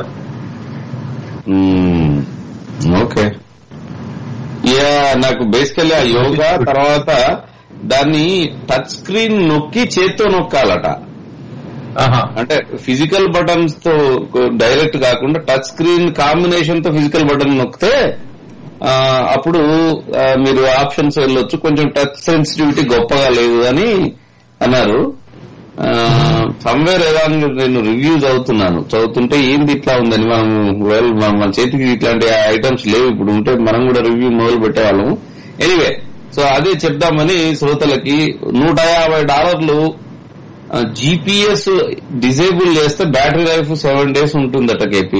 మ్మ్. ఓకే యా నాకు బేసికల్లీ ఆ యోగా తర్వాత దాన్ని టచ్ స్క్రీన్ నొక్కి చేత్తో నొక్కాలట అంటే ఫిజికల్ బటన్స్ తో డైరెక్ట్ కాకుండా టచ్ స్క్రీన్ కాంబినేషన్ తో ఫిజికల్ బటన్ నొక్కితే ఆ, అప్పుడు ఆ, మీరు ఆప్షన్స్ వెళ్ళొచ్చు కొంచెం టచ్ సెన్సిటివిటీ గొప్పగా లేదు అని అన్నారు సమ్వేర్ ఏదో నేను రివ్యూ చదువుతున్నాను చదువుతుంటే ఏంది ఇట్లా ఉందని మనం well, మన మన చేతికి ఇట్లాంటి ఐటమ్స్ లేవు ఇప్పుడు ఉంటే మనం కూడా రివ్యూ మొదలు పెట్టేవాళ్ళము ఎనీవే సో అదే చెప్దామని శ్రోతలకి నూట యాభై డాలర్లు జీపీఎస్ డిజేబుల్ చేస్తే బ్యాటరీ లైఫ్ సెవెన్ డేస్ ఉంటుందట KP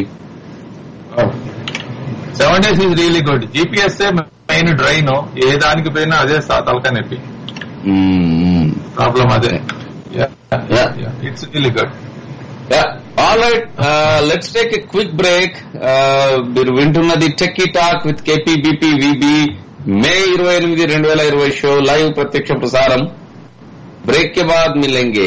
seven days is really good GPS main drain ఏ దానికి పోయినా అదే సా- తలకాయ నొప్పి ప్రాబ్లం అదే Yeah. It's really good all right let's take a quick break మీరు వింటున్నది techie talk with KPBP VB May ఇరవై ఎనిమిది రెండు వేల ఇరవై షో లైవ్ ప్రత్యక్ష ప్రసారం బ్రేక్ కే బాద్ మిలేంగే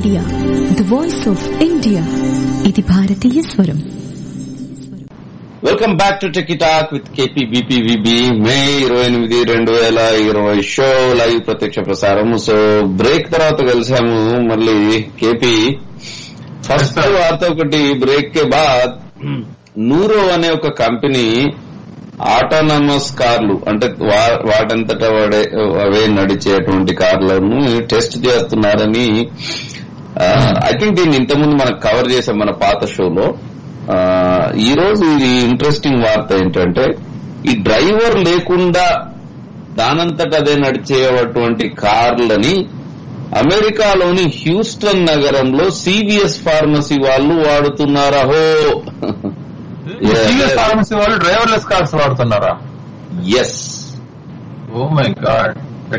media the voice of India ఇది భారతీయ స్వరం welcome back to tech talk with KP BPVB May ఇరవై ఎనిమిది రెండు వేల ఇరవై షో లైవ్ ప్రత్యక్ష ప్రసారం సో బ్రేక్ తర్వాత కలిసాము మళ్ళీ కేపీ ఫస్ట్ వార్త ఒకటి బ్రేక్ కే బాద్ నూరో అనే ఒక కంపెనీ ఆటోనమస్ కార్లు అంటే వా- వాటంతటా వాడే అవే నడిచేటువంటి కార్లను టెస్ట్ చేస్తున్నారని ఐ థింక్ దీన్ని ఇంతకుముందు మనం కవర్ చేసాం మన పాత షోలో ఆ, ఈ రోజు ఇది ఇంట్రెస్టింగ్ వార్త ఏంటంటే ఈ డ్రైవర్ లేకుండా దానంతట అదే నడిచేటువంటి కార్లని అమెరికాలోని హ్యూస్టన్ నగరంలో సివిఎస్ ఫార్మసీ వాళ్ళు వాడుతున్నారా హో సీరియస్ ఫార్మసీ వాళ్ళు డ్రైవర్లెస్ కార్స్ వాడుతున్నారా ఎస్ ఓ మై గాడ్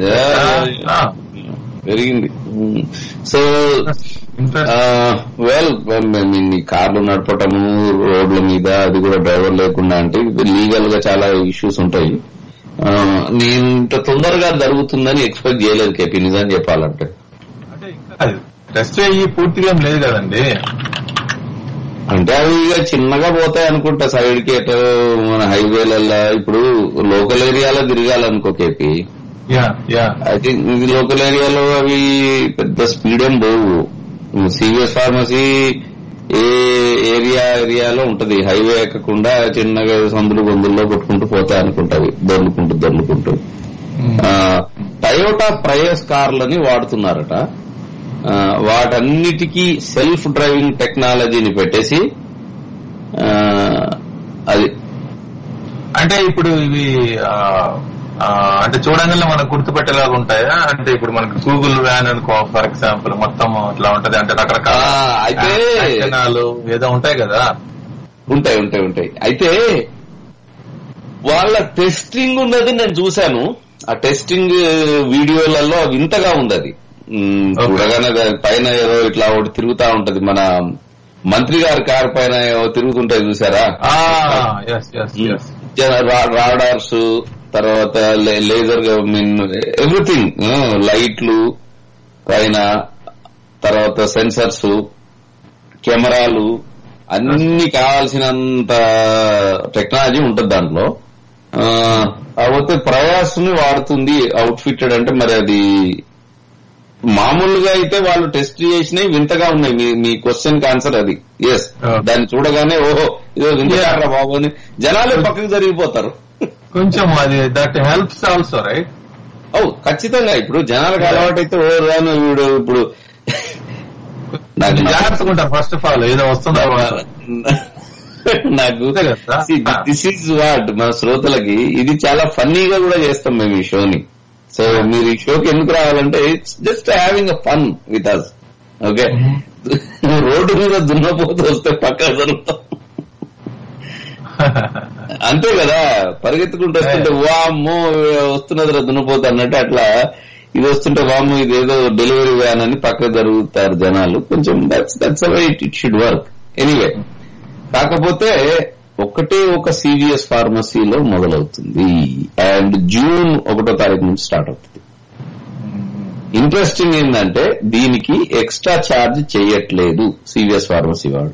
పెరిగింది సో వెల్ మీన్ ఈ కార్లు నడపటము రోడ్ల మీద అది కూడా డ్రైవర్ లేకుండా అంటే లీగల్ గా చాలా ఇష్యూస్ ఉంటాయి ఆ, నేను ఇంత తొందరగా జరుగుతుందని ఎక్స్పెక్ట్ చేయలేదు కేపీ నిజం చెప్పాలంటే టెస్ట్ అయ్యి పూర్తిగా ఏం లేదు కదండి అంటే అవి ఇక చిన్నగా పోతాయి అనుకుంటా సైడ్ కి ఎటో మన హైవేలల్లా ఇప్పుడు లోకల్ ఏరియాలో తిరగాలనుకో KP yeah yeah I think ఇది లోకల్ ఏరియాలో అవి పెద్ద స్పీడ్ ఏం పోవు సివిఎస్ ఫార్మసీ ఏ ఏరియా ఏరియాలో ఉంటది హైవే ఎక్కకుండా చిన్నగా సందులు గొంతుల్లో కొట్టుకుంటూ పోతాయి అనుకుంటవి దొర్లుకుంటూ దొర్లుకుంటూ ఆ, టయోటా ప్రయస్ కార్లని వాడుతున్నారట ఆ, వాటన్నిటికీ సెల్ఫ్ డ్రైవింగ్ టెక్నాలజీని పెట్టేసి ఆ, అది అంటే ఇప్పుడు ఇవి ఆ, ఆ, అంటే చూడంగానే మనకు గుర్తుపెట్టేలాగా ఉంటాయా అంటే ఇప్పుడు మనకి గూగుల్ వ్యాన్ అనుకో ఫర్ ఎగ్జాంపుల్ మొత్తం ఇట్లా ఉంటది అంటే రకరకాల ఆ, అయితే- యాంటెనాలు ఏదో ఉంటాయి కదా ఉంటాయి ఉంటాయి ఉంటాయి అయితే వాళ్ళ టెస్టింగ్ ఉన్నది నేను చూశాను ఆ టెస్టింగ్ వీడియోలలో వింతగా ఉంది అది మ్, Okay. చూడగానే దాని పైన ఏదో ఇట్లా ఒకటి తిరుగుతా ఉంటది మన మంత్రి గారి కారు పైన ఏవో తిరుగుతుంటాయి చూసారా ఎస్ ఎస్ ఎస్ రాడార్స్ తర్వాత లే- లేజర్ మీన్ ఎవ్రీథింగ్ లైట్లు పైన తర్వాత సెన్సర్స్ కెమెరాలు అన్ని కావాల్సినంత టెక్నాలజీ ఉంటుంది దాంట్లో ఆ, కాకపోతే ప్రయాస్ ని వాడుతుంది అవుట్ ఫిట్టెడ్ అంటే మరి అది మామూలుగా అయితే వాళ్ళు టెస్ట్ చేసినవి వింతగా ఉన్నాయి మీ మీ క్వశ్చన్ కి ఆన్సర్ అది ఎస్ Okay. దాన్ని చూడగానే ఓహో ఇదో వింతకారా బాబు అని జనాలు పక్కకు జరిగిపోతారు కొంచెం అది దట్ హెల్ప్స్ ఆల్సో రైట్ అవు ఖచ్చితంగా ఇప్పుడు జనాలకు అలవాటు అయితే ఓ రాను వీడు ఇప్పుడు నాకు జాగ్రత్తగా ఉంటారు ఫస్ట్ ఆఫ్ ఆల్ ఏదో వస్తుందో నాకు అంతే కదా? దిస్ ఈజ్ వాట్ మన శ్రోతలకి ఇది చాలా ఫన్నీగా కూడా చేస్తాం మేము ఈ షోని సో మీరు ఈ షోకి ఎందుకు రావాలంటే it's just having a fun with us okay రోడ్డు మీద దున్నపోతూ వస్తే పక్క జరుగుతాం అంతే కదా పరిగెత్తుకుంటూ వస్తుంటే వామ్మో వస్తున్నదిరా దున్నపోతు అన్నట్టు అట్లా ఇది వస్తుంటే వామ్మో ఇదేదో డెలివరీ వ్యాన్ అని పక్క జరుగుతారు జనాలు కొంచెం that's that's it it should work anyway కాకపోతే ఒకటే ఒక సివిఎస్ ఫార్మసీలో మొదలవుతుంది అండ్ జూన్ ఒకటో తారీఖు నుంచి స్టార్ట్ అవుతుంది ఇంట్రెస్టింగ్ ఏంటంటే దీనికి ఎక్స్ట్రా ఛార్జ్ చేయట్లేదు సివిఎస్ ఫార్మసీ వాడు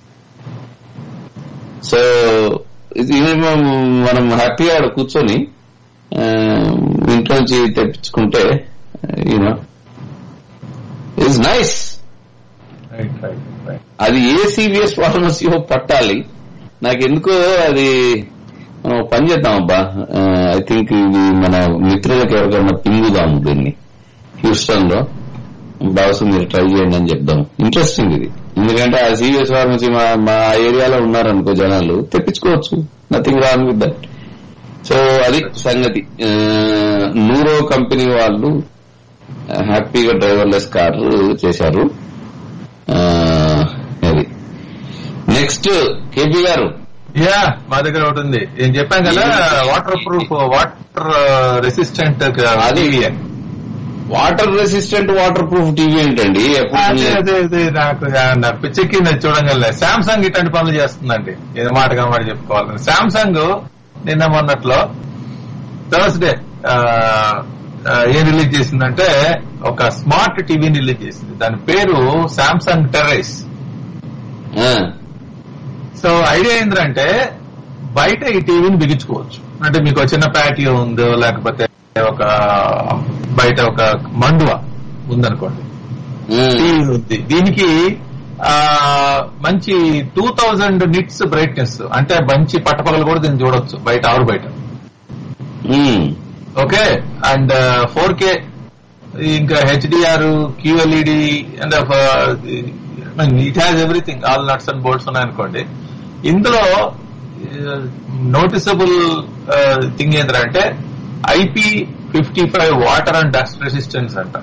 సో ఇది మనం మనం హ్యాపీగా ఆడ కూర్చొని ఆ, ఇంట్లో నుంచి తెప్పించుకుంటే you know it's nice right right right అది ఏ సివిఎస్ ఫార్మసీయో పట్టాలి నాకు ఎందుకో అది మనం ఒక పని చేద్దాం అబ్బా ఐ థింక్ ఇది మన మిత్రులకు ఎవరికైనా పింగుదాము దీన్ని హ్యూస్టన్ లో బాస్ మీరు ట్రై చేయండి అని చెప్దాం ఇంట్రెస్టింగ్ ఇది ఎందుకంటే ఆ సివిఎస్ ఫార్మసీ మా మా ఏరియాలో ఉన్నారనుకో జనాలు తెప్పించుకోవచ్చు nothing wrong with that so అది సంగతి ఆ, నూరో కంపెనీ వాళ్ళు హ్యాపీగా డ్రైవర్లెస్ కార్లు చేశారు ఆ, అది నెక్స్ట్ కేపీ గారు యా మా దగ్గర ఒకటి ఉంది నేను చెప్పాను కదా వాటర్ ప్రూఫ్ వాటర్ రెసిస్టెంట్ అది water resistant waterproof TV ఏంటండి ఎప్పుడు అదే అదే అదే నాకు నాకు పిచ్చెక్కింది అది చూడంగానే శాంసంగ్ ఇట్లాంటి పనులు చేస్తుందండి ఏదో మాటగా మాట చెప్పుకోవాలి శాంసంగ్ నిన్న మొన్నట్లో థర్స్డే ఏం రిలీజ్ చేసిందంటే ఒక స్మార్ట్ టీవీని రిలీజ్ చేసింది దాని పేరు సామ్సంగ్ టెర్రైస్ ఆ, సో ఐడియా ఏంటంటే బయట ఈ టీవీని బిగించుకోవచ్చు అంటే మీకు ఒక చిన్న ప్యాటియో ఉందో లేకపోతే ఒక బయట ఒక మండువ ఉందనుకోండి ఉమ్, టీవీ ఉంది దీనికి ఆ మంచి టూ థౌజండ్ నిట్స్ బ్రైట్నెస్ అంటే మంచి పట్టపగలు కూడా దీన్ని చూడొచ్చు బయట ఆరు బయట um, okay and four K ఇంకా HDR QLED and it has everything all nuts and bolts ఉన్నాయనుకోండి ఇందులో నోటిసబుల్ థింగ్ ఏంటంటే IP fifty five water and dust resistance అంట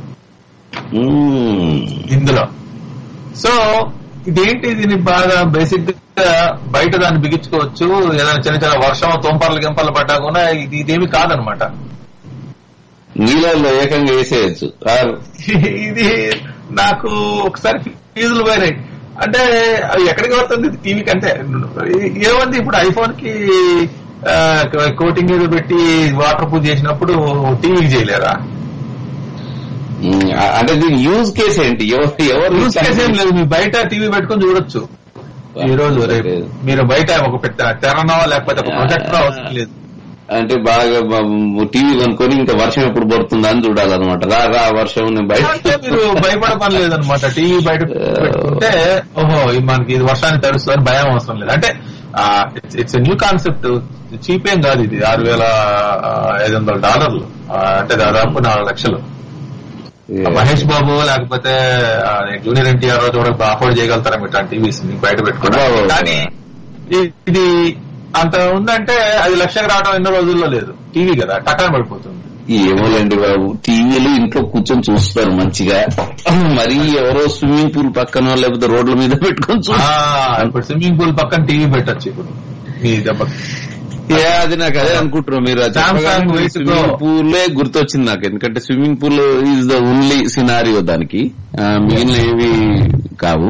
ఉమ్. ఇందులో సో ఇదేంటి దీన్ని బాగా బేసిక్ గా బయట దాన్ని బిగించుకోవచ్చు ఏదైనా చిన్న చిన్న వర్షం తుంపర్లు గింపర్లు పడ్డా కూడా ఇది ఇదేమి కాదనమాట నీళ్ళల్లో ఏకంగా వేసేయచ్చు ఆర్ ఇది నాకు ఒకసారి ఫీజులు పోయినాయి అంటే అవి ఎక్కడికి వస్తుంది టీవీ కంటే ఏముంది ఇప్పుడు ఐఫోన్ కి కోటింగ్ ఏదో పెట్టి వాటర్ ప్రూఫ్ చేసినప్పుడు టీవీకి చేయలేరా ఉమ్, అంటే దీని యూజ్ కేస్ ఏంటి ఎవరు ఎవరు యూస్ కేసు ఏం లేదు మీరు బయట టీవీ పెట్టుకొని చూడొచ్చు ఈ రోజు రేపు మీరు బయట ఒక పెట్ట తెరనో లేకపోతే ఒక ప్రొజెక్టర్ అవసరం లేదు అంటే బాగా టీవీ కొనుక్కొని ఇంకా వర్షం ఎప్పుడు పడుతుందా అని చూడాలన్నమాట రా రా వర్షం నేను బయట అంటే మీరు భయపడ పని లేదనమాట టీవీ బయట పెట్టుకుంటే ఓహో ఇది మనకి ఇది వర్షాన్ని తడుస్తుందని భయం అవసరం లేదు అంటే ఇట్స్ న్యూ కాన్సెప్ట్ చీప్ ఏం కాదు ఇది ఆరు వేల ఐదు వందల డాలర్లు ఆ, అంటే దాదాపు నాలుగు లక్షలు మహేష్ బాబు లేకపోతే ఆ, జూనియర్ ఎన్టీఆర్ కూడా అఫోర్డ్ చేయగలుగుతారా మీరు టీవీస్ బయట పెట్టుకుంటారు బాబు. కానీ ఇ- ఇది అంత ఉందంటే అది లక్షకు రావడం ఎన్నో రోజుల్లో లేదు టీవీ కదా టకాన్ పడిపోతుంది ఏమోలేండి బాబు టీవీలు ఇంట్లో కూర్చొని చూస్తారు మంచిగా మరి ఎవరో స్విమ్మింగ్ పూల్ పక్కన లేకపోతే రోడ్ల మీద పెట్టుకొని ఆ, చూస్తారు ఇప్పుడు స్విమ్మింగ్ పూల్ పక్కన టీవీ పెట్టచ్చు ఇప్పుడు మీ దెబ్బకి ఏ, అది నాకు అదే అనుకుంటున్నాను మీరు Samsung వయసులో- స్విమ్మింగ్ పూలే గుర్తొచ్చింది నాకు ఎందుకంటే swimming pool is the only scenario దానికి ఆ, మిగిలిన ఏవి కావు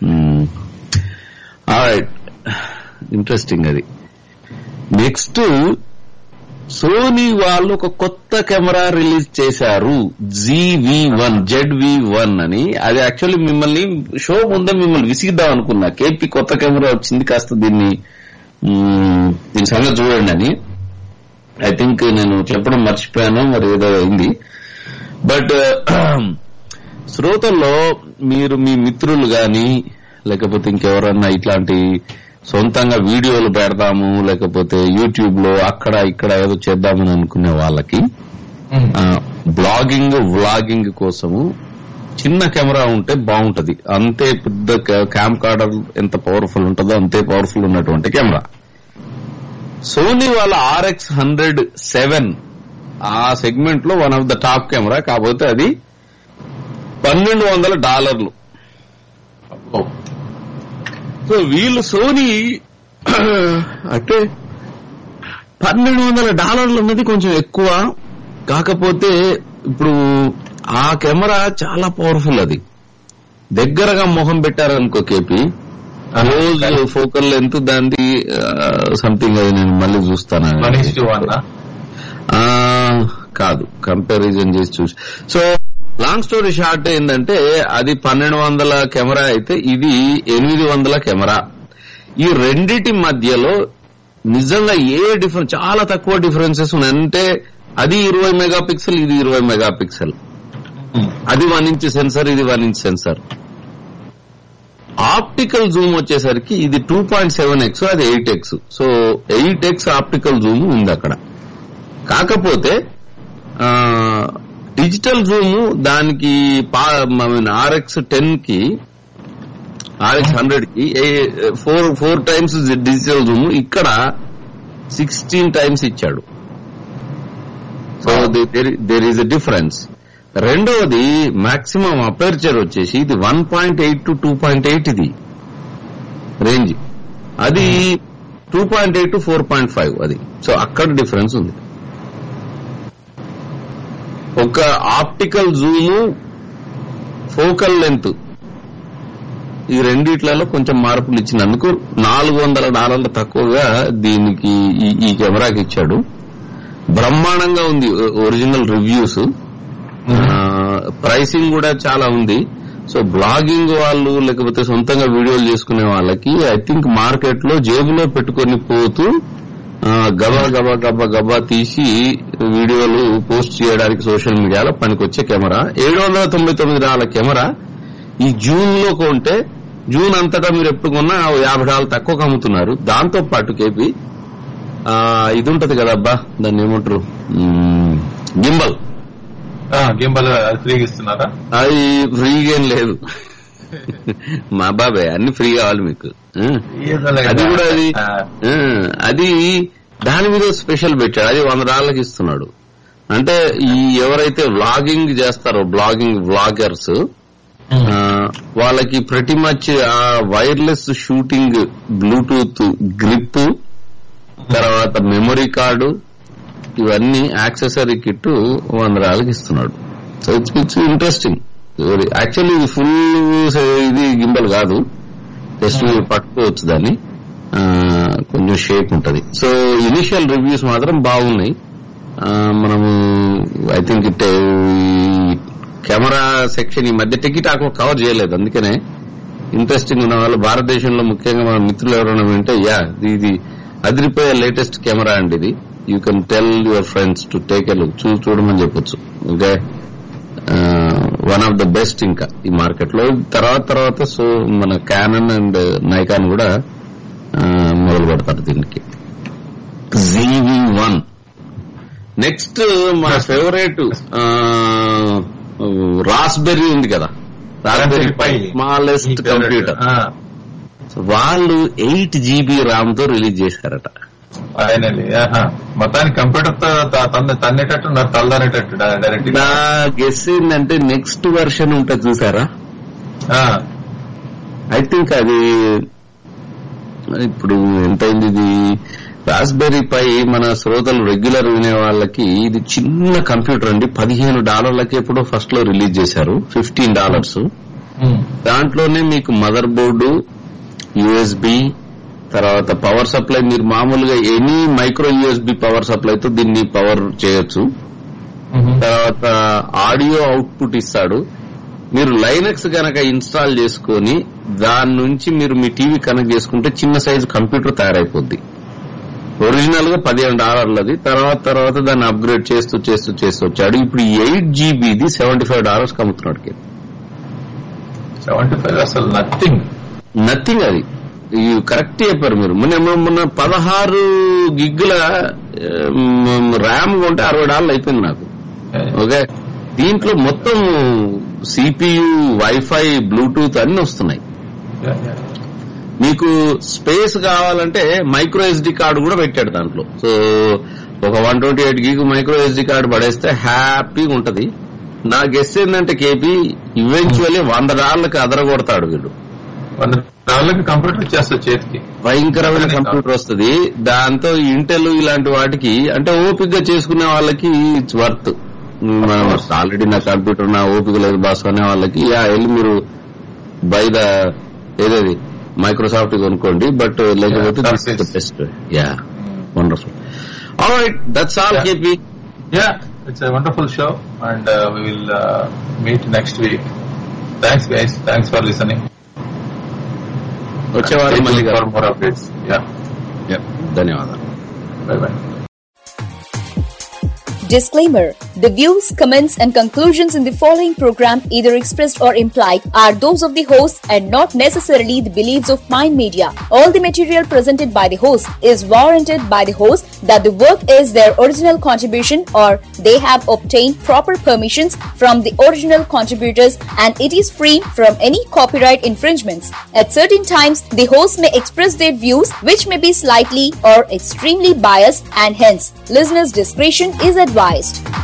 ఇంట్రెస్టింగ్ అది నెక్స్ట్ సోనీ వాళ్ళు ఒక కొత్త కెమెరా రిలీజ్ చేశారు ZV one Z V one అని అది యాక్చువల్లీ మిమ్మల్ని షో ముందే మిమ్మల్ని విసిగిద్దాం అనుకున్నా కేపీ కొత్త కెమెరా వచ్చింది కాస్త దీన్ని మ్మ్, దీని సంగతి చూడండి అని ఐ థింక్ నేను చెప్పడం మర్చిపోయాను మరి ఏదో అయింది బట్ శ్రోతల్లో మీరు మీ మిత్రులు గాని లేకపోతే ఇంకెవరన్నా ఇట్లాంటి సొంతంగా వీడియోలు పెడదాము లేకపోతే యూట్యూబ్ లో అక్కడ ఇక్కడ ఏదో చేద్దామని అనుకునే వాళ్ళకి ఆ, బ్లాగింగ్ వ్లాగింగ్ కోసము చిన్న కెమెరా ఉంటే బాగుంటది అంతే పెద్ద క్యామ్ కార్డర్ ఎంత పవర్ఫుల్ ఉంటుందో అంతే పవర్ఫుల్ ఉన్నటువంటి కెమెరా సోనీ వాళ్ళ ఆర్ఎక్స్ హండ్రెడ్ సెవెన్ ఆ సెగ్మెంట్ లో one of the top camera కాకపోతే అది పన్నెండు వందల డాలర్లు ఓ, సో వీళ్ళు సోనీ అంటే పన్నెండు వందల డాలర్లు అన్నది కొంచెం ఎక్కువ కాకపోతే ఇప్పుడు ఆ కెమెరా చాలా పవర్ఫుల్ అది దగ్గరగా మొహం పెట్టారనుకో కేపీ రోజు ఫోకల్ లెంత్ దాన్ని సంథింగ్ అది నేను మళ్ళీ చూస్తాను వన్ ఇస్ టు వన్ ఆ, కాదు కంపారిజన్ చేసి చూసి సో లాంగ్ స్టోరీ షార్ట్ ఏంటంటే అది పన్నెండు వందల కెమెరా అయితే ఇది ఎనిమిది వందల కెమెరా ఈ రెండిటి మధ్యలో నిజంగా ఏ డిఫరెన్స్ చాలా తక్కువ డిఫరెన్సెస్ ఉన్నాయి అంటే అది ఇరవై మెగా పిక్సెల్ ఇది ఇరవై మెగా పిక్సెల్ అది వన్ ఇంచ్ సెన్సర్ ఇది one inch sensor optical zoom వచ్చేసరికి ఇది టూ పాయింట్ సెవెన్ ఎక్స్ అది eight x so eight x optical zoom ఉంది అక్కడ కాకపోతే ఆ, డిజిటల్ జూమ్ దానికి ఆర్ఎక్స్ టెన్ కి ఆర్ఎక్స్ హండ్రెడ్ కి four four times digital zoom ఇక్కడ సిక్స్టీన్ టైమ్స్ ఇచ్చాడు so there is a difference రెండవది మాక్సిమం అపర్చర్ వచ్చేసి ఇది one point eight to two point eight ఇది రేంజ్ అది two point eight to four point five అది so అక్కడ డిఫరెన్స్ ఉంది ఒక ఆప్టికల్ జూము ఫోకల్ లెంత్ ఈ రెండిట్లలో కొంచెం మార్పులు ఇచ్చినందుకు నాలుగు వందల డాలర్ల తక్కువగా దీనికి ఈ- ఈ కెమెరాకి ఇచ్చాడు బ్రహ్మాండంగా ఉంది ఒ- ఒరిజినల్ రివ్యూస్ ప్రైసింగ్ కూడా చాలా ఉంది సో బ్లాగింగ్ వాళ్ళు లేకపోతే సొంతంగా వీడియోలు చేసుకునే వాళ్ళకి ఐ థింక్ మార్కెట్ లో జేబులో పెట్టుకొని పోతూ ఆ, గబా గబా గబా గబా తీసి వీడియోలు పోస్ట్ చేయడానికి సోషల్ మీడియాలో పనికొచ్చే కెమెరా ఏడు వందల తొంభై తొమ్మిది డాలర్ కెమెరా ఈ జూన్ లో కొంటే జూన్ అంతటా మీరు ఎప్పుడు కొన్నా ఓ యాభై డాలర్ తక్కువ అమ్ముతున్నారు దాంతో పాటు కేపీ ఆ, ఇది ఉంటది కదా అబ్బా దాన్ని ఏమంటారు మ్మ్, గింబల్ గింబల్ ఫ్రీగా ఇస్తున్నారా అది ఫ్రీగా ఏం లేదు మా బాబాయ్ అన్ని ఫ్రీ కావాలి మీకు ఆ. అది కూడా అది ఆ, ఆ, అది దాని మీద స్పెషల్ పెట్టాడు అది వంద డాలర్కి ఇస్తున్నాడు అంటే ఈ ఎవరైతే వ్లాగింగ్ చేస్తారో బ్లాగింగ్ వ్లాగర్స్ వాళ్ళకి ప్రతి మచ్ ఆ వైర్లెస్ షూటింగ్ బ్లూటూత్ గ్రిప్ తర్వాత మెమరీ కార్డు ఇవన్నీ యాక్సెసరీ కిట్ వంద డాలర్కి ఇస్తున్నాడు so it's it's interesting actually ఇది ఫుల్ ఇది గింబల్ కాదు జస్ట్ మీరు పట్టుకోవచ్చు దాన్ని ఆ, కొంచెం షేప్ ఉంటది సో ఇనిషియల్ రివ్యూస్ మాత్రం బాగున్నాయి ఆ, మనము I think it camera section ఈ మధ్య టికెట్ ఆకు కవర్ చేయలేదు అందుకనే ఇంట్రెస్టింగ్ ఉన్న వాళ్ళు భారతదేశంలో ముఖ్యంగా మన మిత్రులు ఎవరైనా వింటే యా ఇది అదిరిపోయే లేటెస్ట్ కెమెరా అండి ఇది you can tell your friends to take a look చూ చూడమని చెప్పొచ్చు okay one of the best ఇంకా ఈ మార్కెట్ లో తర్వాత తర్వాత సో మన క్యానన్ అండ్ నైకాన్ కూడా ఆ, మొదలు పెడతారు దీనికి జీవి వన్ నెక్స్ట్ మన ఫేవరెట్ రాస్బెర్రీ ఉంది కదా రాస్బెర్రీ పై స్మాలెస్ట్ కంప్యూటర్ ఆ, వాళ్ళు ఎయిట్ జీబీ ర్యామ్ తో రిలీజ్ చేశారట ఫైనలీ ఆహా. మొత్తానికి కంప్యూటర్ తో త- తన్ను- తన్నేటట్టు నాకు తలదనేటట్టు డైరెక్ట్ నా గెస్ ఏంటంటే నెక్స్ట్ వెర్షన్ ఉంటుంది చూసారా ఐ థింక్ అది ఇప్పుడు ఎంతైంది ఇది రాస్బెర్రీ పై మన శ్రోతలు రెగ్యులర్ వినే వాళ్ళకి ఇది చిన్న కంప్యూటర్ అండి పదిహేను డాలర్లకి ఎప్పుడో ఫస్ట్ లో రిలీజ్ చేశారు ఫిఫ్టీన్ డాలర్స్ దాంట్లోనే మీకు మదర్ బోర్డు యుఎస్బి తర్వాత పవర్ సప్లై మీరు మామూలుగా ఎనీ మైక్రో యూఎస్బి పవర్ సప్లైతో దీన్ని పవర్ చేయొచ్చు తర్వాత ఆడియో అవుట్పుట్ ఇస్తాడు మీరు లైనక్స్ గనక ఇన్స్టాల్ చేసుకొని దాని నుంచి మీరు మీ టీవీ కనెక్ట్ చేసుకుంటే చిన్న సైజు కంప్యూటర్ తయారైపోద్ది ఒరిజినల్ గా పదిహేను డాలర్లది తర్వాత తర్వాత దాన్ని అప్గ్రేడ్ చేస్తూ చేస్తూ చేస్తూ వచ్చాడు ఇప్పుడు ఎయిట్ జీబీది సెవెంటీ ఫైవ్ డాలర్స్ అమ్ముతున్నాడు కింద సెవెంటీ ఫైవ్ అసలు నథింగ్ నథింగ్ అది కరెక్ట్ చెప్పారు మీరు మొన్న మొన్న- మొన్న పదహారు గిగ్గుల ర్యామ్ కొంటే అరవై డాలర్లు అయిపోయింది నాకు ఓకే దీంట్లో మొత్తం సిపియు వైఫై బ్లూటూత్ అన్ని వస్తున్నాయి మీకు స్పేస్ కావాలంటే మైక్రో ఎస్డి కార్డు కూడా పెట్టాడు దాంట్లో సో ఒక one twenty eight gig micro SD card పడేస్తే హ్యాపీగా ఉంటది నా గెస్ ఏంటంటే కేపీ ఈవెన్చువల్లీ వంద డాలర్లకు అదరగొడతాడు వీడు వంద డాలర్లకి కంప్యూటర్ ఇచ్చేస్తా చేతికి భయంకరమైన కంప్యూటర్ వస్తుంది దాంతో ఇంటెల్ ఇలాంటి వాటికి అంటే ఓపిక గా చేసుకునే వాళ్ళకి ఇట్స్ వర్త్ మనం ఆల్రెడీ నా కంప్యూటర్ నా ఓపిక లేదు బాస్ అనే వాళ్ళకి యా వెళ్ళి మీరు బై ద ఏదేది మైక్రోసాఫ్ట్ కొనుక్కోండి బట్ లేకపోతే Yeah, this Surface. Best yeah wonderful all right that's all Yeah. KP Yeah, it's a wonderful show, and uh, we will uh, meet next week. Thanks, guys. Thanks for listening. వచ్చే Stay వారం మళ్ళీ tuned for more updates. Yeah. Yeah. ధన్యవాదాలు Bye bye. Disclaimer The views, comments, and conclusions in the following program, either expressed or implied, are those of the host and not necessarily the beliefs of Mind Media. All the material presented by the host is warranted by the host that the work is their original contribution or they have obtained proper permissions from the original contributors and it is free from any copyright infringements. At certain times, the host may express their views which may be slightly or extremely biased and hence listeners' discretion is advised.